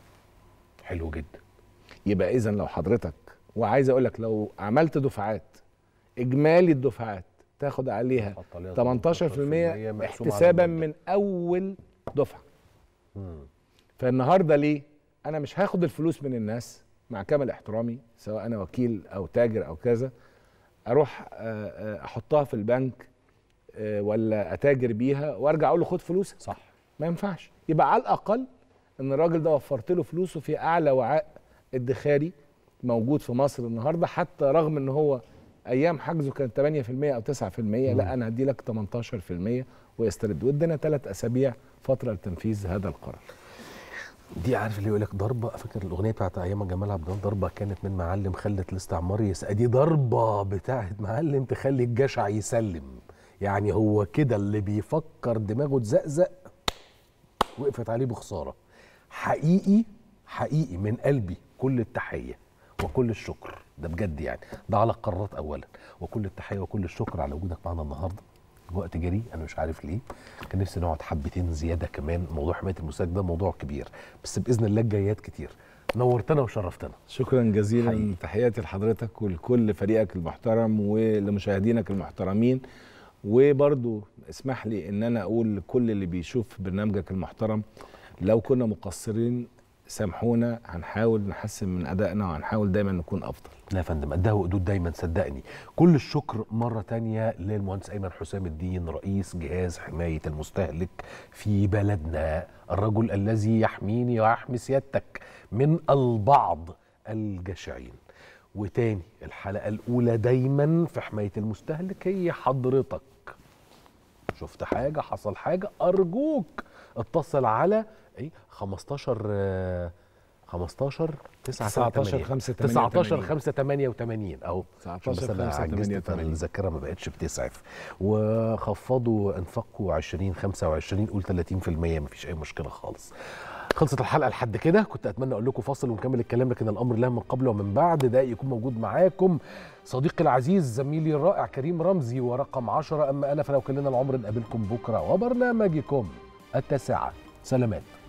حلو جدا يبقى اذا لو حضرتك وعايز اقول لك لو عملت دفعات اجمالي الدفعات تاخد عليها حط عليها 18% 18% احتسابا على من اول دفعه مم. فالنهارده ليه انا مش هاخد الفلوس من الناس مع كامل احترامي سواء انا وكيل او تاجر او كذا اروح آه، آه، احطها في البنك آه، ولا اتاجر بيها وارجع اقول له خد فلوسك صح ما ينفعش يبقى على الاقل ان الراجل ده وفرت له فلوسه في اعلى وعاء ادخاري موجود في مصر النهارده حتى رغم ان هو ايام حجزه كان 8% او 9% لا انا هدي لك 18% ويسترد وادينا ثلاث اسابيع فتره لتنفيذ هذا القرار دي عارف اللي يقول لك ضربه فاكر الاغنيه بتاعت ايام جمال عبد الناصر ضربه كانت من معلم خلت الاستعمار يسأل دي ضربه بتاعت معلم تخلي الجشع يسلم يعني هو كده اللي بيفكر دماغه تزقزق وقفت عليه بخساره حقيقي حقيقي من قلبي كل التحيه وكل الشكر ده بجد يعني ده على القرارات اولا وكل التحيه وكل الشكر على وجودك معنا النهارده الوقت جري انا مش عارف ليه كان نفسي نقعد حبتين زياده كمان موضوع حمايه المستهلك ده موضوع كبير بس باذن الله الجايات كتير نورتنا وشرفتنا شكرا جزيلا حقيقي. حقيقي. تحياتي لحضرتك ولكل فريقك المحترم ولمشاهدينك المحترمين وبرضو اسمح لي ان انا اقول لكل اللي بيشوف برنامجك المحترم لو كنا مقصرين سامحونا هنحاول نحسن من ادائنا وهنحاول دايما نكون افضل لا يا فندم قدها وقدود دايما صدقني كل الشكر مرة تانية للمهندس أيمن حسام الدين رئيس جهاز حماية المستهلك في بلدنا الرجل الذي يحميني ويحمي سيادتك من البعض الجشعين وتاني الحلقة الأولى دايما في حماية المستهلك هي حضرتك شفت حاجة حصل حاجة أرجوك اتصل على ايه 15 آه، 15 9 19 5 19 5 88 اهو 19 عشان بس أنا 5 عجزت 88. فالذاكره ما بقتش بتسعف وخفضوا انفقوا 20 25 قول 30% مفيش اي مشكله خالص خلصت الحلقه لحد كده كنت اتمنى اقول لكم فاصل ونكمل الكلام لكن الامر لا من قبل ومن بعد ده يكون موجود معاكم صديقي العزيز زميلي الرائع كريم رمزي ورقم 10 اما انا فلو كلنا العمر نقابلكم بكره وبرنامجكم التاسعه سلامات